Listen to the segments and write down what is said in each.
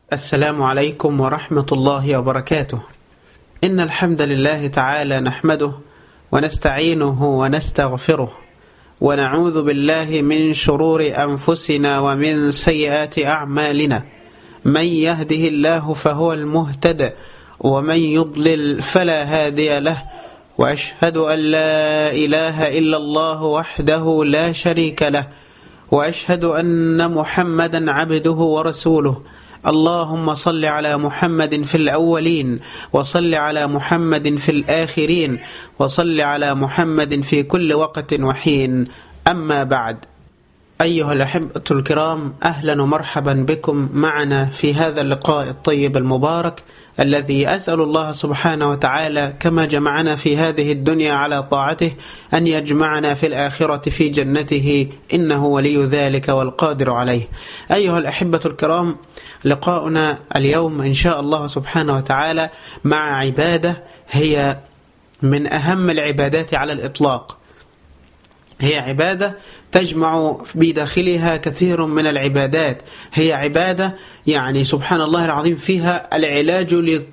السلام عليكم ورحمة الله وبركاته إن الحمد لله تعالى نحمده ونستعينه ونستغفره ونعوذ بالله من شرور أنفسنا ومن سيئات أعمالنا من يهده الله فهو المهتد ومن يضلل فلا هادي له وأشهد أن لا إله إلا الله وحده لا شريك له وأشهد أن محمدا عبده ورسوله اللهم صل على محمد في الأولين وصل على محمد في الآخرين وصل على محمد في كل وقت وحين أما بعد أيها الأحبة الكرام أهلا ومرحبا بكم معنا في هذا اللقاء الطيب المبارك الذي أسأل الله سبحانه وتعالى كما جمعنا في هذه الدنيا على طاعته أن يجمعنا في الآخرة في جنته إنه ولي ذلك والقادر عليه أيها الأحبة الكرام لقاؤنا اليوم إن شاء الله سبحانه وتعالى مع عبادة هي من أهم العبادات على الإطلاق هي عبادة تجمع بداخلها كثير من العبادات هي عبادة يعني سبحان الله العظيم فيها العلاج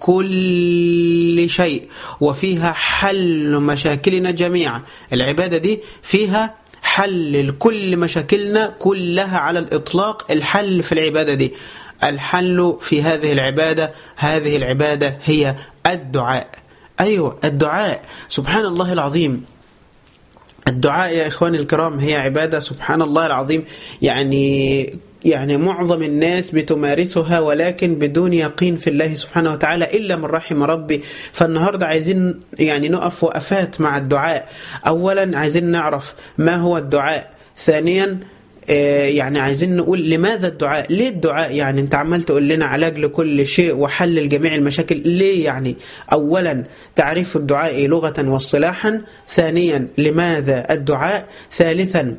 لكل شيء وفيها حل مشاكلنا جميعا العبادة دي فيها حل لكل مشاكلنا كلها على الإطلاق الحل في العبادة دي الحل في هذه العبادة هذه العبادة هي الدعاء أيوة الدعاء سبحان الله العظيم الدعاء يا إخواني الكرام هي عبادة سبحان الله العظيم يعني يعني معظم الناس بتمارسها ولكن بدون يقين في الله سبحانه وتعالى إلا من رحم ربي فالنهاردة عايزين يعني نقف وقفات مع الدعاء أولا عايزين نعرف ما هو الدعاء ثانيا يعني عايزين نقول لماذا الدعاء ليه الدعاء يعني انت عمال تقول لنا علاج لكل شيء وحل لجميع المشاكل ليه يعني اولا تعريف الدعاء لغة واصطلاحا ثانيا لماذا الدعاء ثالثا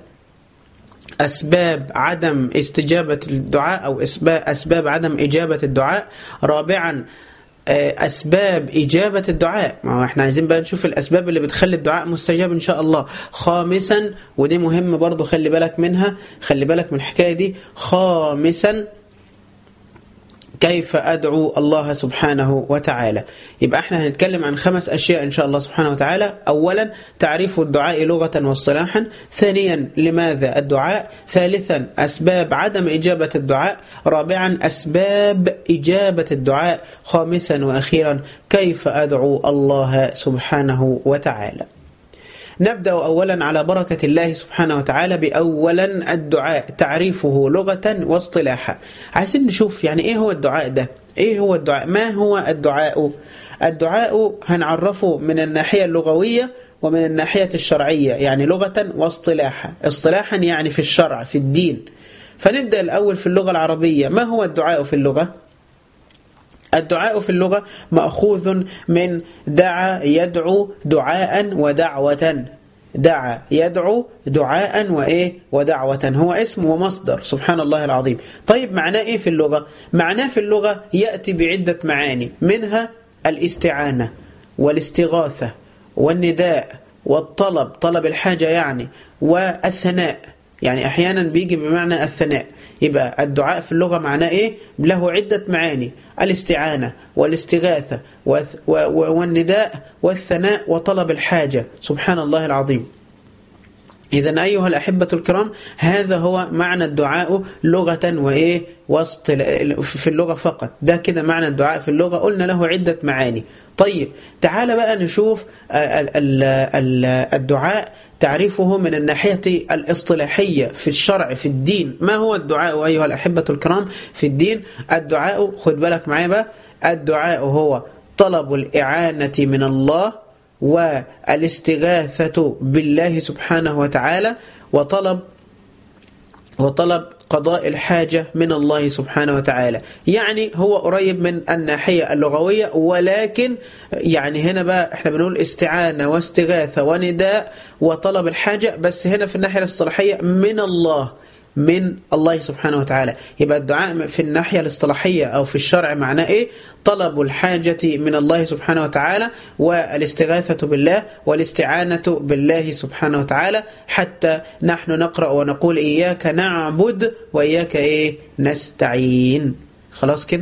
أسباب عدم استجابة الدعاء أو أسباب عدم إجابة الدعاء رابعا أسباب إجابة الدعاء ما هو احنا عايزين بقى نشوف الأسباب اللي بتخلي الدعاء مستجاب إن شاء الله خامسا ودي مهم برضو خلي بالك منها خلي بالك من الحكاية دي خامسا كيف أدعو الله سبحانه وتعالى يبقى احنا هنتكلم عن خمس أشياء إن شاء الله سبحانه وتعالى أولا تعريف الدعاء لغة واصطلاحا ثانيا لماذا الدعاء ثالثا أسباب عدم إجابة الدعاء رابعا أسباب إجابة الدعاء خامسا وأخيرا كيف أدعو الله سبحانه وتعالى نبدأ أولا على بركة الله سبحانه وتعالى بأولا الدعاء تعريفه لغة واصطلاحا عايزين نشوف يعني إيه هو الدعاء ده إيه هو الدعاء ما هو الدعاء الدعاء هنعرفه من الناحية اللغوية ومن الناحية الشرعية يعني لغة واصطلاحا اصطلاحا يعني في الشرع في الدين فنبدأ الأول في اللغة العربية ما هو الدعاء في اللغة؟ الدعاء في اللغة مأخوذ من دعا يدعو دعاء ودعوة دعا يدعو دعاء وإيه ودعوة هو اسم ومصدر سبحان الله العظيم طيب معناه إيه في اللغة معناه في اللغة يأتي بعدة معاني منها الاستعانة والاستغاثة والنداء والطلب طلب الحاجة يعني والثناء يعني أحيانا بيجي بمعنى الثناء يبقى الدعاء في اللغة معناه إيه؟ له عدة معاني الاستعانة والاستغاثة والنداء والثناء وطلب الحاجة سبحان الله العظيم إذا أيها الأحبة الكرام هذا هو معنى الدعاء لغة وإيه وسط في اللغة فقط ده كده معنى الدعاء في اللغة قلنا له عدة معاني طيب تعال بقى نشوف الدعاء تعريفه من الناحية الاصطلاحية في الشرع في الدين ما هو الدعاء أيها الأحبة الكرام في الدين الدعاء خد بالك معايا بقى الدعاء هو طلب الإعانة من الله والاستغاثة بالله سبحانه وتعالى وطلب وطلب قضاء الحاجة من الله سبحانه وتعالى يعني هو قريب من الناحية اللغوية ولكن يعني هنا بقى احنا بنقول استعانة واستغاثة ونداء وطلب الحاجة بس هنا في الناحية الاصطلاحية من الله من الله سبحانه وتعالى يبقى الدعاء في الناحية الاصطلاحية أو في الشرع معناه إيه طلب الحاجة من الله سبحانه وتعالى والاستغاثة بالله والاستعانة بالله سبحانه وتعالى حتى نحن نقرأ ونقول إياك نعبد وإياك إيه نستعين خلاص كده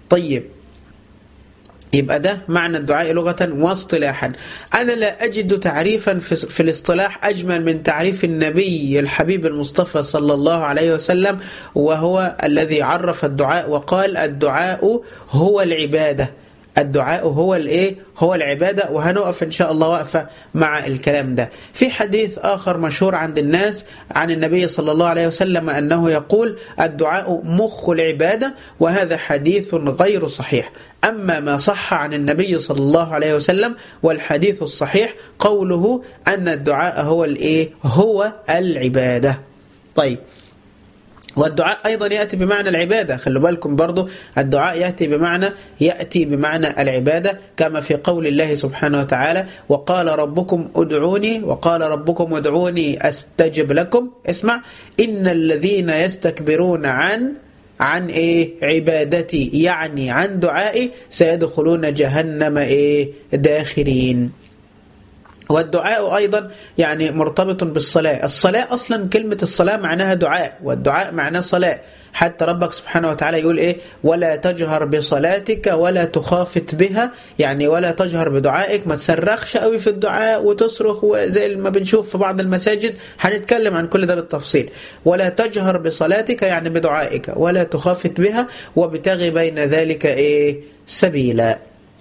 طيب يبقى ده معنى الدعاء لغة واصطلاحا أنا لا أجد تعريفا في, في الاصطلاح أجمل من تعريف النبي الحبيب المصطفى صلى الله عليه وسلم وهو الذي عرف الدعاء وقال الدعاء هو العبادة الدعاء هو الايه هو العبادة وهنقف إن شاء الله وقفة مع الكلام ده في حديث آخر مشهور عند الناس عن النبي صلى الله عليه وسلم أنه يقول الدعاء مخ العبادة وهذا حديث غير صحيح أما ما صح عن النبي صلى الله عليه وسلم والحديث الصحيح قوله أن الدعاء هو الإيه هو العبادة طيب والدعاء أيضا يأتي بمعنى العبادة خلوا بالكم برضو الدعاء يأتي بمعنى يأتي بمعنى العبادة كما في قول الله سبحانه وتعالى وقال ربكم ادعوني وقال ربكم ادعوني أستجب لكم اسمع إن الذين يستكبرون عن عن ايه عبادتي يعني عن دعائي سيدخلون جهنم ايه داخرين والدعاء أيضا يعني مرتبط بالصلاة الصلاة أصلا كلمة الصلاة معناها دعاء والدعاء معناه صلاة حتى ربك سبحانه وتعالى يقول إيه ولا تجهر بصلاتك ولا تخافت بها يعني ولا تجهر بدعائك ما تصرخش قوي في الدعاء وتصرخ زي ما بنشوف في بعض المساجد هنتكلم عن كل ده بالتفصيل ولا تجهر بصلاتك يعني بدعائك ولا تخافت بها وابتغي بين ذلك إيه سبيلا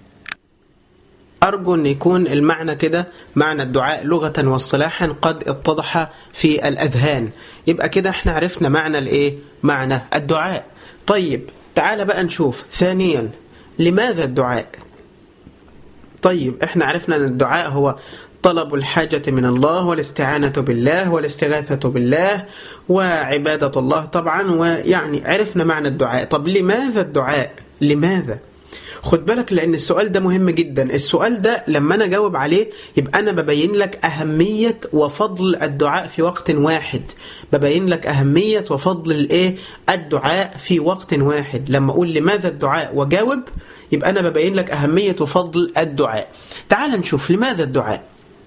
أرجو أن يكون المعنى كده معنى الدعاء لغة واصطلاحا قد اتضح في الأذهان يبقى كده احنا عرفنا معنى الإيه؟ معنى الدعاء طيب تعال بقى نشوف ثانيا لماذا الدعاء طيب احنا عرفنا أن الدعاء هو طلب الحاجة من الله والاستعانة بالله والاستغاثة بالله وعبادة الله طبعا ويعني عرفنا معنى الدعاء طب لماذا الدعاء لماذا خد بالك لان السؤال ده مهم جدا السؤال ده لما انا اجاوب عليه يبقى انا ببين لك اهميه وفضل الدعاء في وقت واحد ببين لك اهميه وفضل الايه الدعاء في وقت واحد لما اقول لماذا الدعاء واجاوب يبقى انا ببين لك اهميه وفضل الدعاء تعال نشوف لماذا الدعاء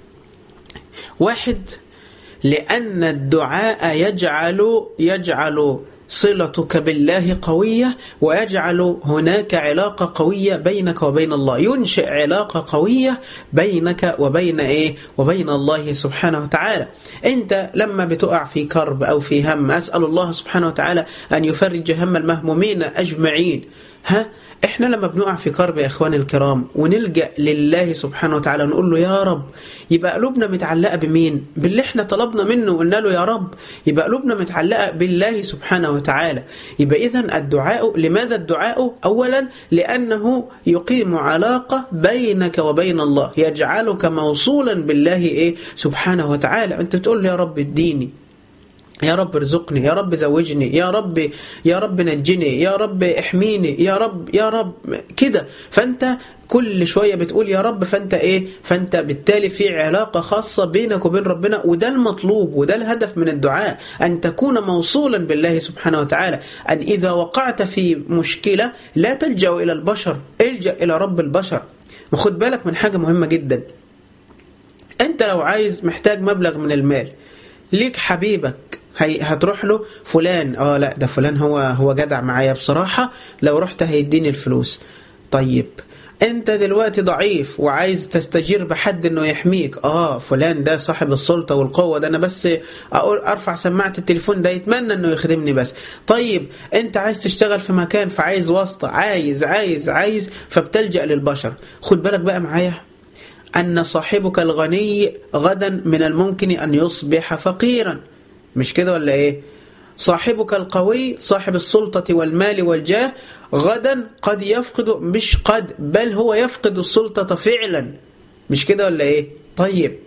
واحد لان الدعاء يجعل يجعل صلتك بالله قوية ويجعل هناك علاقة قوية بينك وبين الله ينشئ علاقة قوية بينك وبين إيه وبين الله سبحانه وتعالى أنت لما بتقع في كرب أو في هم أسأل الله سبحانه وتعالى أن يفرج هم المهمومين أجمعين ها احنا لما بنقع في كرب يا اخواني الكرام ونلجا لله سبحانه وتعالى ونقول له يا رب يبقى قلوبنا متعلقه بمين باللي احنا طلبنا منه وقلنا له يا رب يبقى قلوبنا متعلقه بالله سبحانه وتعالى يبقى اذا الدعاء لماذا الدعاء اولا لانه يقيم علاقه بينك وبين الله يجعلك موصولا بالله ايه سبحانه وتعالى انت بتقول له يا رب اديني يا رب ارزقني يا رب زوجني يا رب يا رب نجني يا رب احميني يا رب يا رب كده فانت كل شوية بتقول يا رب فانت ايه فانت بالتالي في علاقة خاصة بينك وبين ربنا وده المطلوب وده الهدف من الدعاء ان تكون موصولا بالله سبحانه وتعالى ان اذا وقعت في مشكلة لا تلجأ الى البشر الجأ الى رب البشر وخد بالك من حاجة مهمة جدا انت لو عايز محتاج مبلغ من المال ليك حبيبك هي هتروح له فلان اه لا ده فلان هو هو جدع معايا بصراحة لو رحت هيديني الفلوس طيب انت دلوقتي ضعيف وعايز تستجير بحد انه يحميك اه فلان ده صاحب السلطة والقوة ده انا بس اقول ارفع سماعة التليفون ده يتمنى انه يخدمني بس طيب انت عايز تشتغل في مكان فعايز واسطة عايز عايز عايز فبتلجأ للبشر خد بالك بقى معايا أن صاحبك الغني غدا من الممكن أن يصبح فقيرا مش كده ولا إيه صاحبك القوي صاحب السلطة والمال والجاه غدا قد يفقد مش قد بل هو يفقد السلطة فعلا مش كده ولا إيه طيب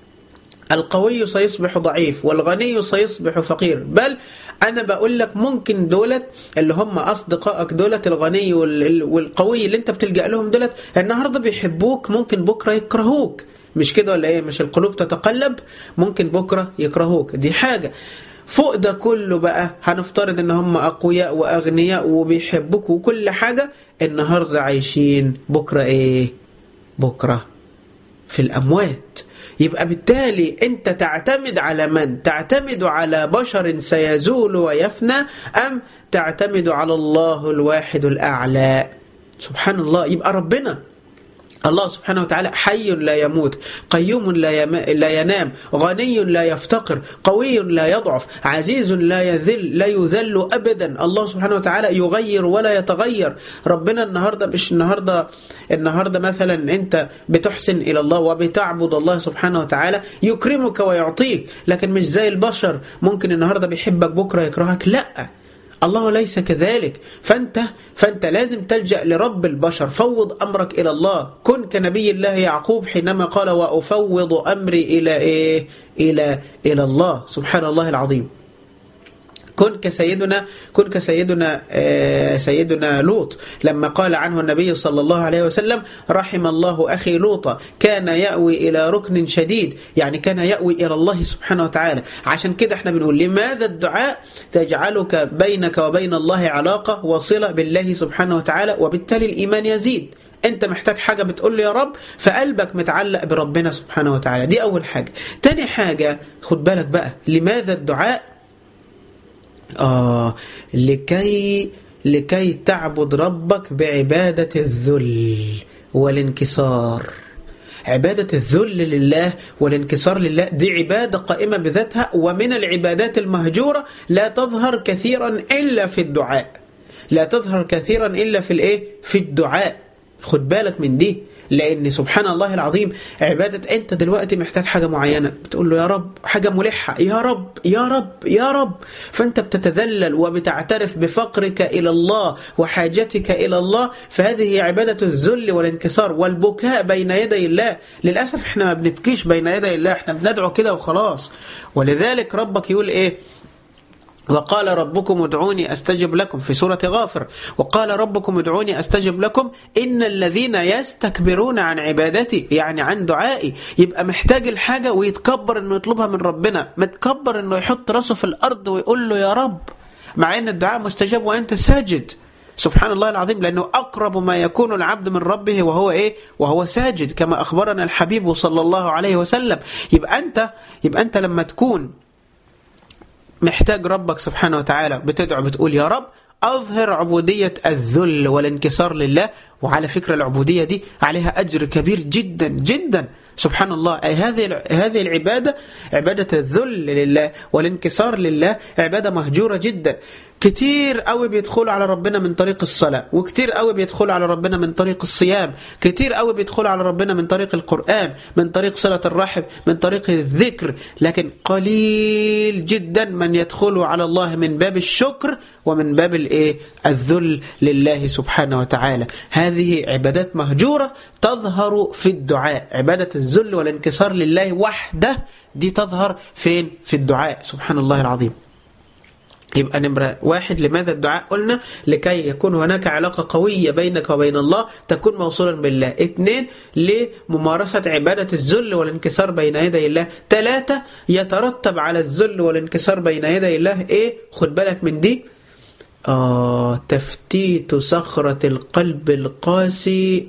القوي سيصبح ضعيف والغني سيصبح فقير بل أنا بقول لك ممكن دولت اللي هم أصدقائك دولت الغني والقوي اللي أنت بتلجأ لهم دولت النهاردة بيحبوك ممكن بكرة يكرهوك مش كده ولا إيه مش القلوب تتقلب ممكن بكرة يكرهوك دي حاجة فوق ده كله بقى هنفترض ان هم اقوياء واغنياء وبيحبوك وكل حاجة النهاردة عايشين بكرة ايه بكرة في الاموات يبقى بالتالي انت تعتمد على من تعتمد على بشر سيزول ويفنى ام تعتمد على الله الواحد الاعلى سبحان الله يبقى ربنا الله سبحانه وتعالى حي لا يموت قيوم لا, يم... لا ينام غني لا يفتقر قوي لا يضعف عزيز لا يذل لا يذل أبدا الله سبحانه وتعالى يغير ولا يتغير ربنا النهاردة مش النهاردة النهاردة مثلا أنت بتحسن إلى الله وبتعبد الله سبحانه وتعالى يكرمك ويعطيك لكن مش زي البشر ممكن النهاردة بيحبك بكرة يكرهك لأ الله ليس كذلك فأنت, فأنت لازم تلجأ لرب البشر فوض أمرك إلى الله كن كنبي الله يعقوب حينما قال وأفوض أمري إلى إيه إلى, إلى الله سبحان الله العظيم كن كسيدنا كن كسيدنا آه سيدنا لوط لما قال عنه النبي صلى الله عليه وسلم رحم الله أخي لوط كان يأوي إلى ركن شديد يعني كان يأوي إلى الله سبحانه وتعالى عشان كده احنا بنقول لماذا الدعاء تجعلك بينك وبين الله علاقة وصلة بالله سبحانه وتعالى وبالتالي الإيمان يزيد انت محتاج حاجة بتقول له يا رب فقلبك متعلق بربنا سبحانه وتعالى دي أول حاجة تاني حاجة خد بالك بقى لماذا الدعاء آه لكي لكي تعبد ربك بعبادة الذل والانكسار عبادة الذل لله والانكسار لله دي عبادة قائمة بذاتها ومن العبادات المهجورة لا تظهر كثيرا إلا في الدعاء لا تظهر كثيرا إلا في الإيه؟ في الدعاء خد بالك من دي لأن سبحان الله العظيم عبادة أنت دلوقتي محتاج حاجة معينة بتقول له يا رب حاجة ملحة يا رب يا رب يا رب فأنت بتتذلل وبتعترف بفقرك إلى الله وحاجتك إلى الله فهذه عبادة الذل والانكسار والبكاء بين يدي الله للأسف احنا ما بنبكيش بين يدي الله احنا بندعو كده وخلاص ولذلك ربك يقول ايه وقال ربكم ادعوني أستجب لكم في سورة غافر وقال ربكم ادعوني أستجب لكم إن الذين يستكبرون عن عبادتي يعني عن دعائي يبقى محتاج الحاجة ويتكبر أنه يطلبها من ربنا متكبر أنه يحط راسه في الأرض ويقول له يا رب مع أن الدعاء مستجاب وأنت ساجد سبحان الله العظيم لأنه أقرب ما يكون العبد من ربه وهو إيه وهو ساجد كما أخبرنا الحبيب صلى الله عليه وسلم يبقى أنت يبقى أنت لما تكون محتاج ربك سبحانه وتعالى بتدعو بتقول يا رب أظهر عبودية الذل والانكسار لله وعلى فكرة العبودية دي عليها أجر كبير جدا جدا سبحان الله أي هذه هذه العبادة عبادة الذل لله والانكسار لله عبادة مهجورة جدا كتير قوي بيدخلوا على ربنا من طريق الصلاة وكتير قوي بيدخلوا على ربنا من طريق الصيام كتير قوي بيدخلوا على ربنا من طريق القرآن من طريق صلة الرحم من طريق الذكر لكن قليل جدا من يدخلوا على الله من باب الشكر ومن باب الايه الذل لله سبحانه وتعالى هذه عبادات مهجورة تظهر في الدعاء عبادة الذل والانكسار لله وحده دي تظهر فين في الدعاء سبحان الله العظيم يبقى نمرة واحد لماذا الدعاء قلنا لكي يكون هناك علاقة قوية بينك وبين الله تكون موصولا بالله اثنين لممارسة عبادة الذل والانكسار بين يدي الله ثلاثة يترتب على الذل والانكسار بين يدي الله ايه خد بالك من دي آه تفتيت صخرة القلب القاسي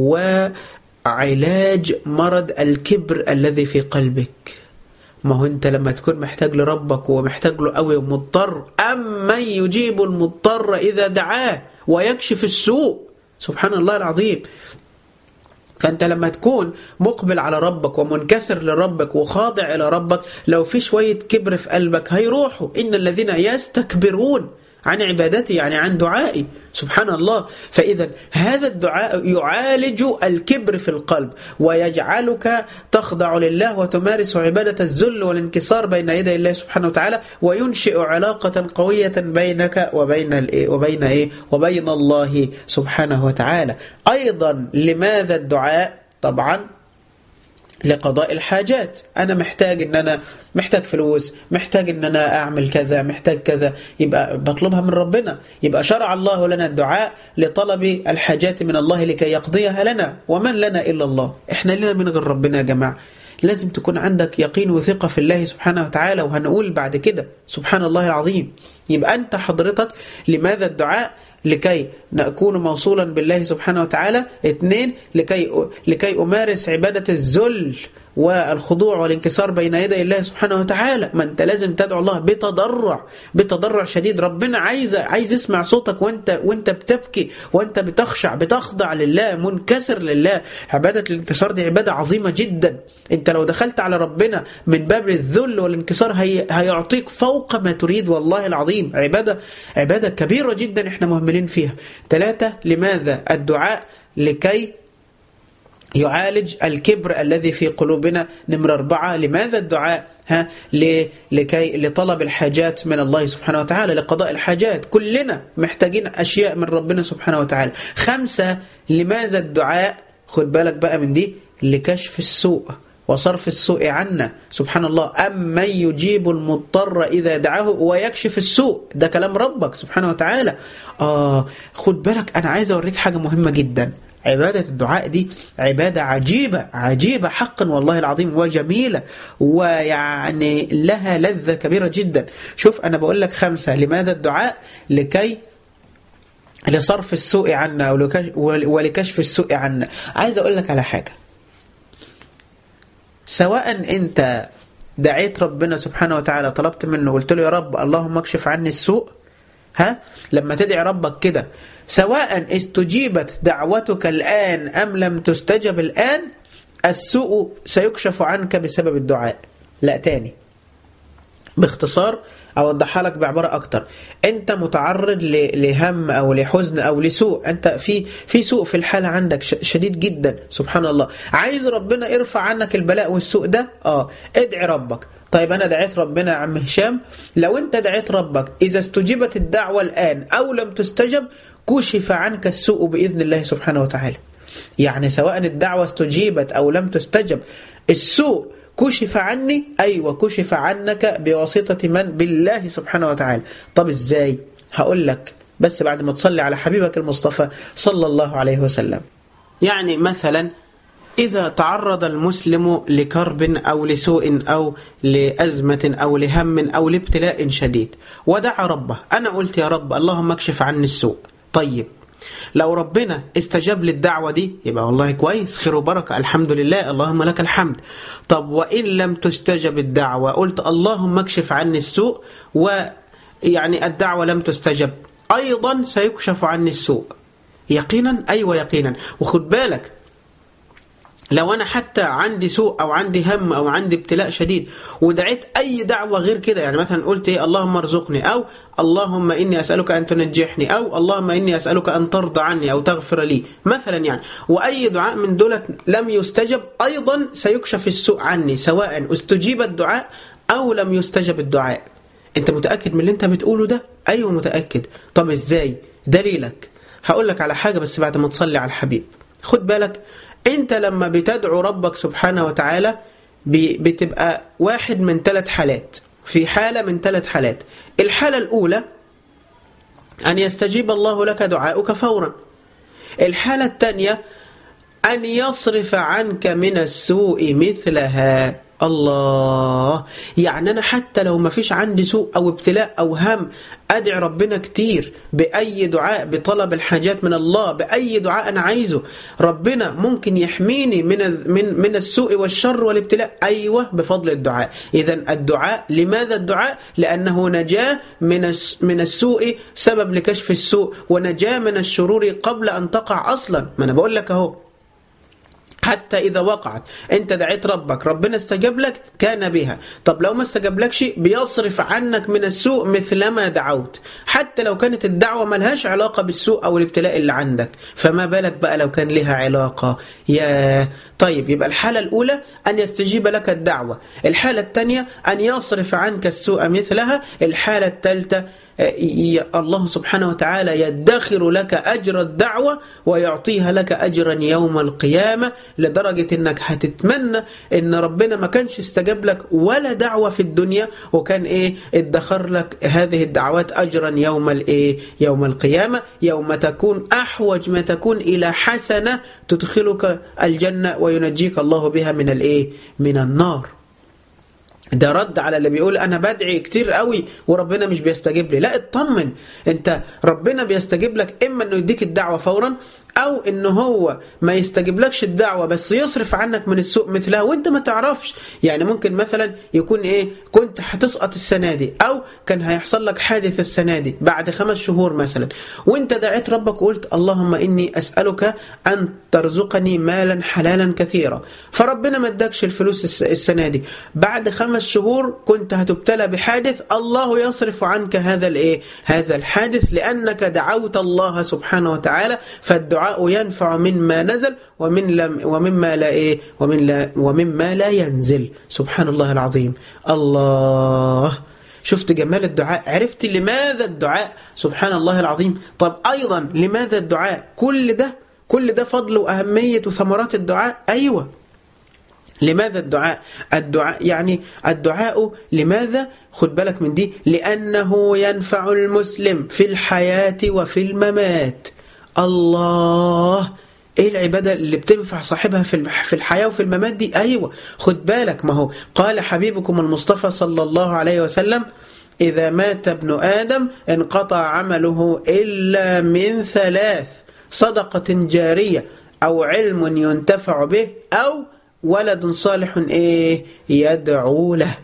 وعلاج مرض الكبر الذي في قلبك ما هو انت لما تكون محتاج لربك ومحتاج له قوي ومضطر أمن يجيب المضطر إذا دعاه ويكشف السوء سبحان الله العظيم فأنت لما تكون مقبل على ربك ومنكسر لربك وخاضع إلى ربك لو في شوية كبر في قلبك هيروحوا إن الذين يستكبرون عن عبادتي يعني عن دعائي سبحان الله فإذا هذا الدعاء يعالج الكبر في القلب ويجعلك تخضع لله وتمارس عبادة الذل والانكسار بين يدي الله سبحانه وتعالى وينشئ علاقة قوية بينك وبين الإيه وبين إيه وبين الله سبحانه وتعالى أيضا لماذا الدعاء طبعا لقضاء الحاجات أنا محتاج أن أنا محتاج فلوس محتاج أن أنا أعمل كذا محتاج كذا يبقى بطلبها من ربنا يبقى شرع الله لنا الدعاء لطلب الحاجات من الله لكي يقضيها لنا ومن لنا إلا الله إحنا لنا من غير ربنا يا جماعة لازم تكون عندك يقين وثقة في الله سبحانه وتعالى وهنقول بعد كده سبحان الله العظيم يبقى أنت حضرتك لماذا الدعاء لكي نكون موصولا بالله سبحانه وتعالى اثنين لكي, لكي أمارس عبادة الذل والخضوع والانكسار بين يدي الله سبحانه وتعالى ما انت لازم تدعو الله بتضرع بتضرع شديد ربنا عايز عايز يسمع صوتك وانت وانت بتبكي وانت بتخشع بتخضع لله منكسر لله عبادة الانكسار دي عبادة عظيمة جدا انت لو دخلت على ربنا من باب الذل والانكسار هي هيعطيك فوق ما تريد والله العظيم عبادة عبادة كبيرة جدا احنا مهملين فيها ثلاثة لماذا الدعاء لكي يعالج الكبر الذي في قلوبنا نمرة أربعة لماذا الدعاء ها لكي لطلب الحاجات من الله سبحانه وتعالى لقضاء الحاجات كلنا محتاجين أشياء من ربنا سبحانه وتعالى خمسة لماذا الدعاء خد بالك بقى من دي لكشف السوء وصرف السوء عنا سبحان الله أمن يجيب المضطر إذا دعاه ويكشف السوء ده كلام ربك سبحانه وتعالى آه خد بالك أنا عايز أوريك حاجة مهمة جدا عبادة الدعاء دي عبادة عجيبة عجيبة حقا والله العظيم وجميلة ويعني لها لذة كبيرة جدا شوف أنا بقول لك خمسة لماذا الدعاء لكي لصرف السوء عنا ولكشف السوء عنا عايز أقول لك على حاجة سواء أنت دعيت ربنا سبحانه وتعالى طلبت منه قلت له يا رب اللهم اكشف عني السوء ها لما تدعي ربك كده سواء استجيبت دعوتك الآن أم لم تستجب الآن السوء سيكشف عنك بسبب الدعاء لا تاني باختصار اوضحها لك بعباره اكتر انت متعرض لهم او لحزن او لسوء انت في في سوء في الحاله عندك شديد جدا سبحان الله عايز ربنا يرفع عنك البلاء والسوء ده اه ادعي ربك طيب أنا دعيت ربنا يا عم هشام لو أنت دعيت ربك إذا استجيبت الدعوة الآن أو لم تستجب كشف عنك السوء بإذن الله سبحانه وتعالى يعني سواء الدعوة استجيبت أو لم تستجب السوء كشف عني أيوة كشف عنك بواسطة من بالله سبحانه وتعالى طب إزاي هقول لك بس بعد ما تصلي على حبيبك المصطفى صلى الله عليه وسلم يعني مثلا إذا تعرض المسلم لكرب أو لسوء أو لأزمة أو لهم أو لابتلاء شديد ودعا ربه أنا قلت يا رب اللهم اكشف عني السوء طيب لو ربنا استجاب للدعوة دي يبقى والله كويس خير وبركة الحمد لله اللهم لك الحمد طب وإن لم تستجب الدعوة قلت اللهم اكشف عني السوء ويعني الدعوة لم تستجب أيضا سيكشف عني السوء يقينا أيوة يقينا وخد بالك لو أنا حتى عندي سوء أو عندي هم أو عندي ابتلاء شديد ودعيت أي دعوة غير كده يعني مثلا قلت إيه اللهم ارزقني أو اللهم إني أسألك أن تنجحني أو اللهم إني أسألك أن ترضى عني أو تغفر لي مثلا يعني وأي دعاء من دولت لم يستجب أيضا سيكشف السوء عني سواء استجيب الدعاء أو لم يستجب الدعاء أنت متأكد من اللي أنت بتقوله ده؟ أيوة متأكد طب إزاي؟ دليلك هقول لك على حاجة بس بعد ما تصلي على الحبيب خد بالك انت لما بتدعو ربك سبحانه وتعالى بتبقى واحد من ثلاث حالات في حالة من ثلاث حالات الحالة الأولى أن يستجيب الله لك دعاؤك فورا الحالة الثانية أن يصرف عنك من السوء مثلها الله يعني أنا حتى لو ما فيش عندي سوء أو ابتلاء أو هم أدعي ربنا كتير بأي دعاء بطلب الحاجات من الله بأي دعاء أنا عايزه ربنا ممكن يحميني من من من السوء والشر والابتلاء أيوة بفضل الدعاء إذا الدعاء لماذا الدعاء لأنه نجاة من من السوء سبب لكشف السوء ونجاة من الشرور قبل أن تقع أصلا ما أنا بقول لك أهو حتى إذا وقعت أنت دعيت ربك ربنا استجاب لك كان بها طب لو ما استجاب لكش بيصرف عنك من السوء مثلما دعوت حتى لو كانت الدعوة ملهاش علاقة بالسوء أو الابتلاء اللي عندك فما بالك بقى لو كان لها علاقة يا طيب يبقى الحالة الأولى أن يستجيب لك الدعوة الحالة الثانية أن يصرف عنك السوء مثلها الحالة الثالثة الله سبحانه وتعالى يدخر لك أجر الدعوة ويعطيها لك أجرا يوم القيامة لدرجة أنك هتتمنى أن ربنا ما كانش استجاب لك ولا دعوة في الدنيا وكان إيه ادخر لك هذه الدعوات أجرا يوم الإيه يوم القيامة يوم تكون أحوج ما تكون إلى حسنة تدخلك الجنة وينجيك الله بها من الإيه من النار ده رد على اللي بيقول انا بدعي كتير قوي وربنا مش بيستجيب لي لا اطمن انت ربنا بيستجيب لك اما انه يديك الدعوه فورا او ان هو ما يستجيبلكش الدعوه بس يصرف عنك من السوء مثلها وانت ما تعرفش يعني ممكن مثلا يكون ايه كنت هتسقط السنه دي او كان هيحصل لك حادث السنه دي بعد خمس شهور مثلا وانت دعيت ربك وقلت اللهم اني اسالك ان ترزقني مالا حلالا كثيرا فربنا ما ادكش الفلوس السنه دي بعد خمس شهور كنت هتبتلى بحادث الله يصرف عنك هذا الايه هذا الحادث لانك دعوت الله سبحانه وتعالى فالدعاء ينفع مما نزل ومن لم ومما لا ايه ومن لا ومما لا ينزل سبحان الله العظيم الله شفت جمال الدعاء عرفت لماذا الدعاء سبحان الله العظيم طب ايضا لماذا الدعاء كل ده كل ده فضل واهميه وثمرات الدعاء ايوه لماذا الدعاء الدعاء يعني الدعاء لماذا خد بالك من دي لأنه ينفع المسلم في الحياة وفي الممات الله ايه العبادة اللي بتنفع صاحبها في في الحياة وفي الممات دي ايوه خد بالك ما هو قال حبيبكم المصطفى صلى الله عليه وسلم إذا مات ابن آدم انقطع عمله إلا من ثلاث صدقة جارية أو علم ينتفع به أو ولد صالح ايه يدعو له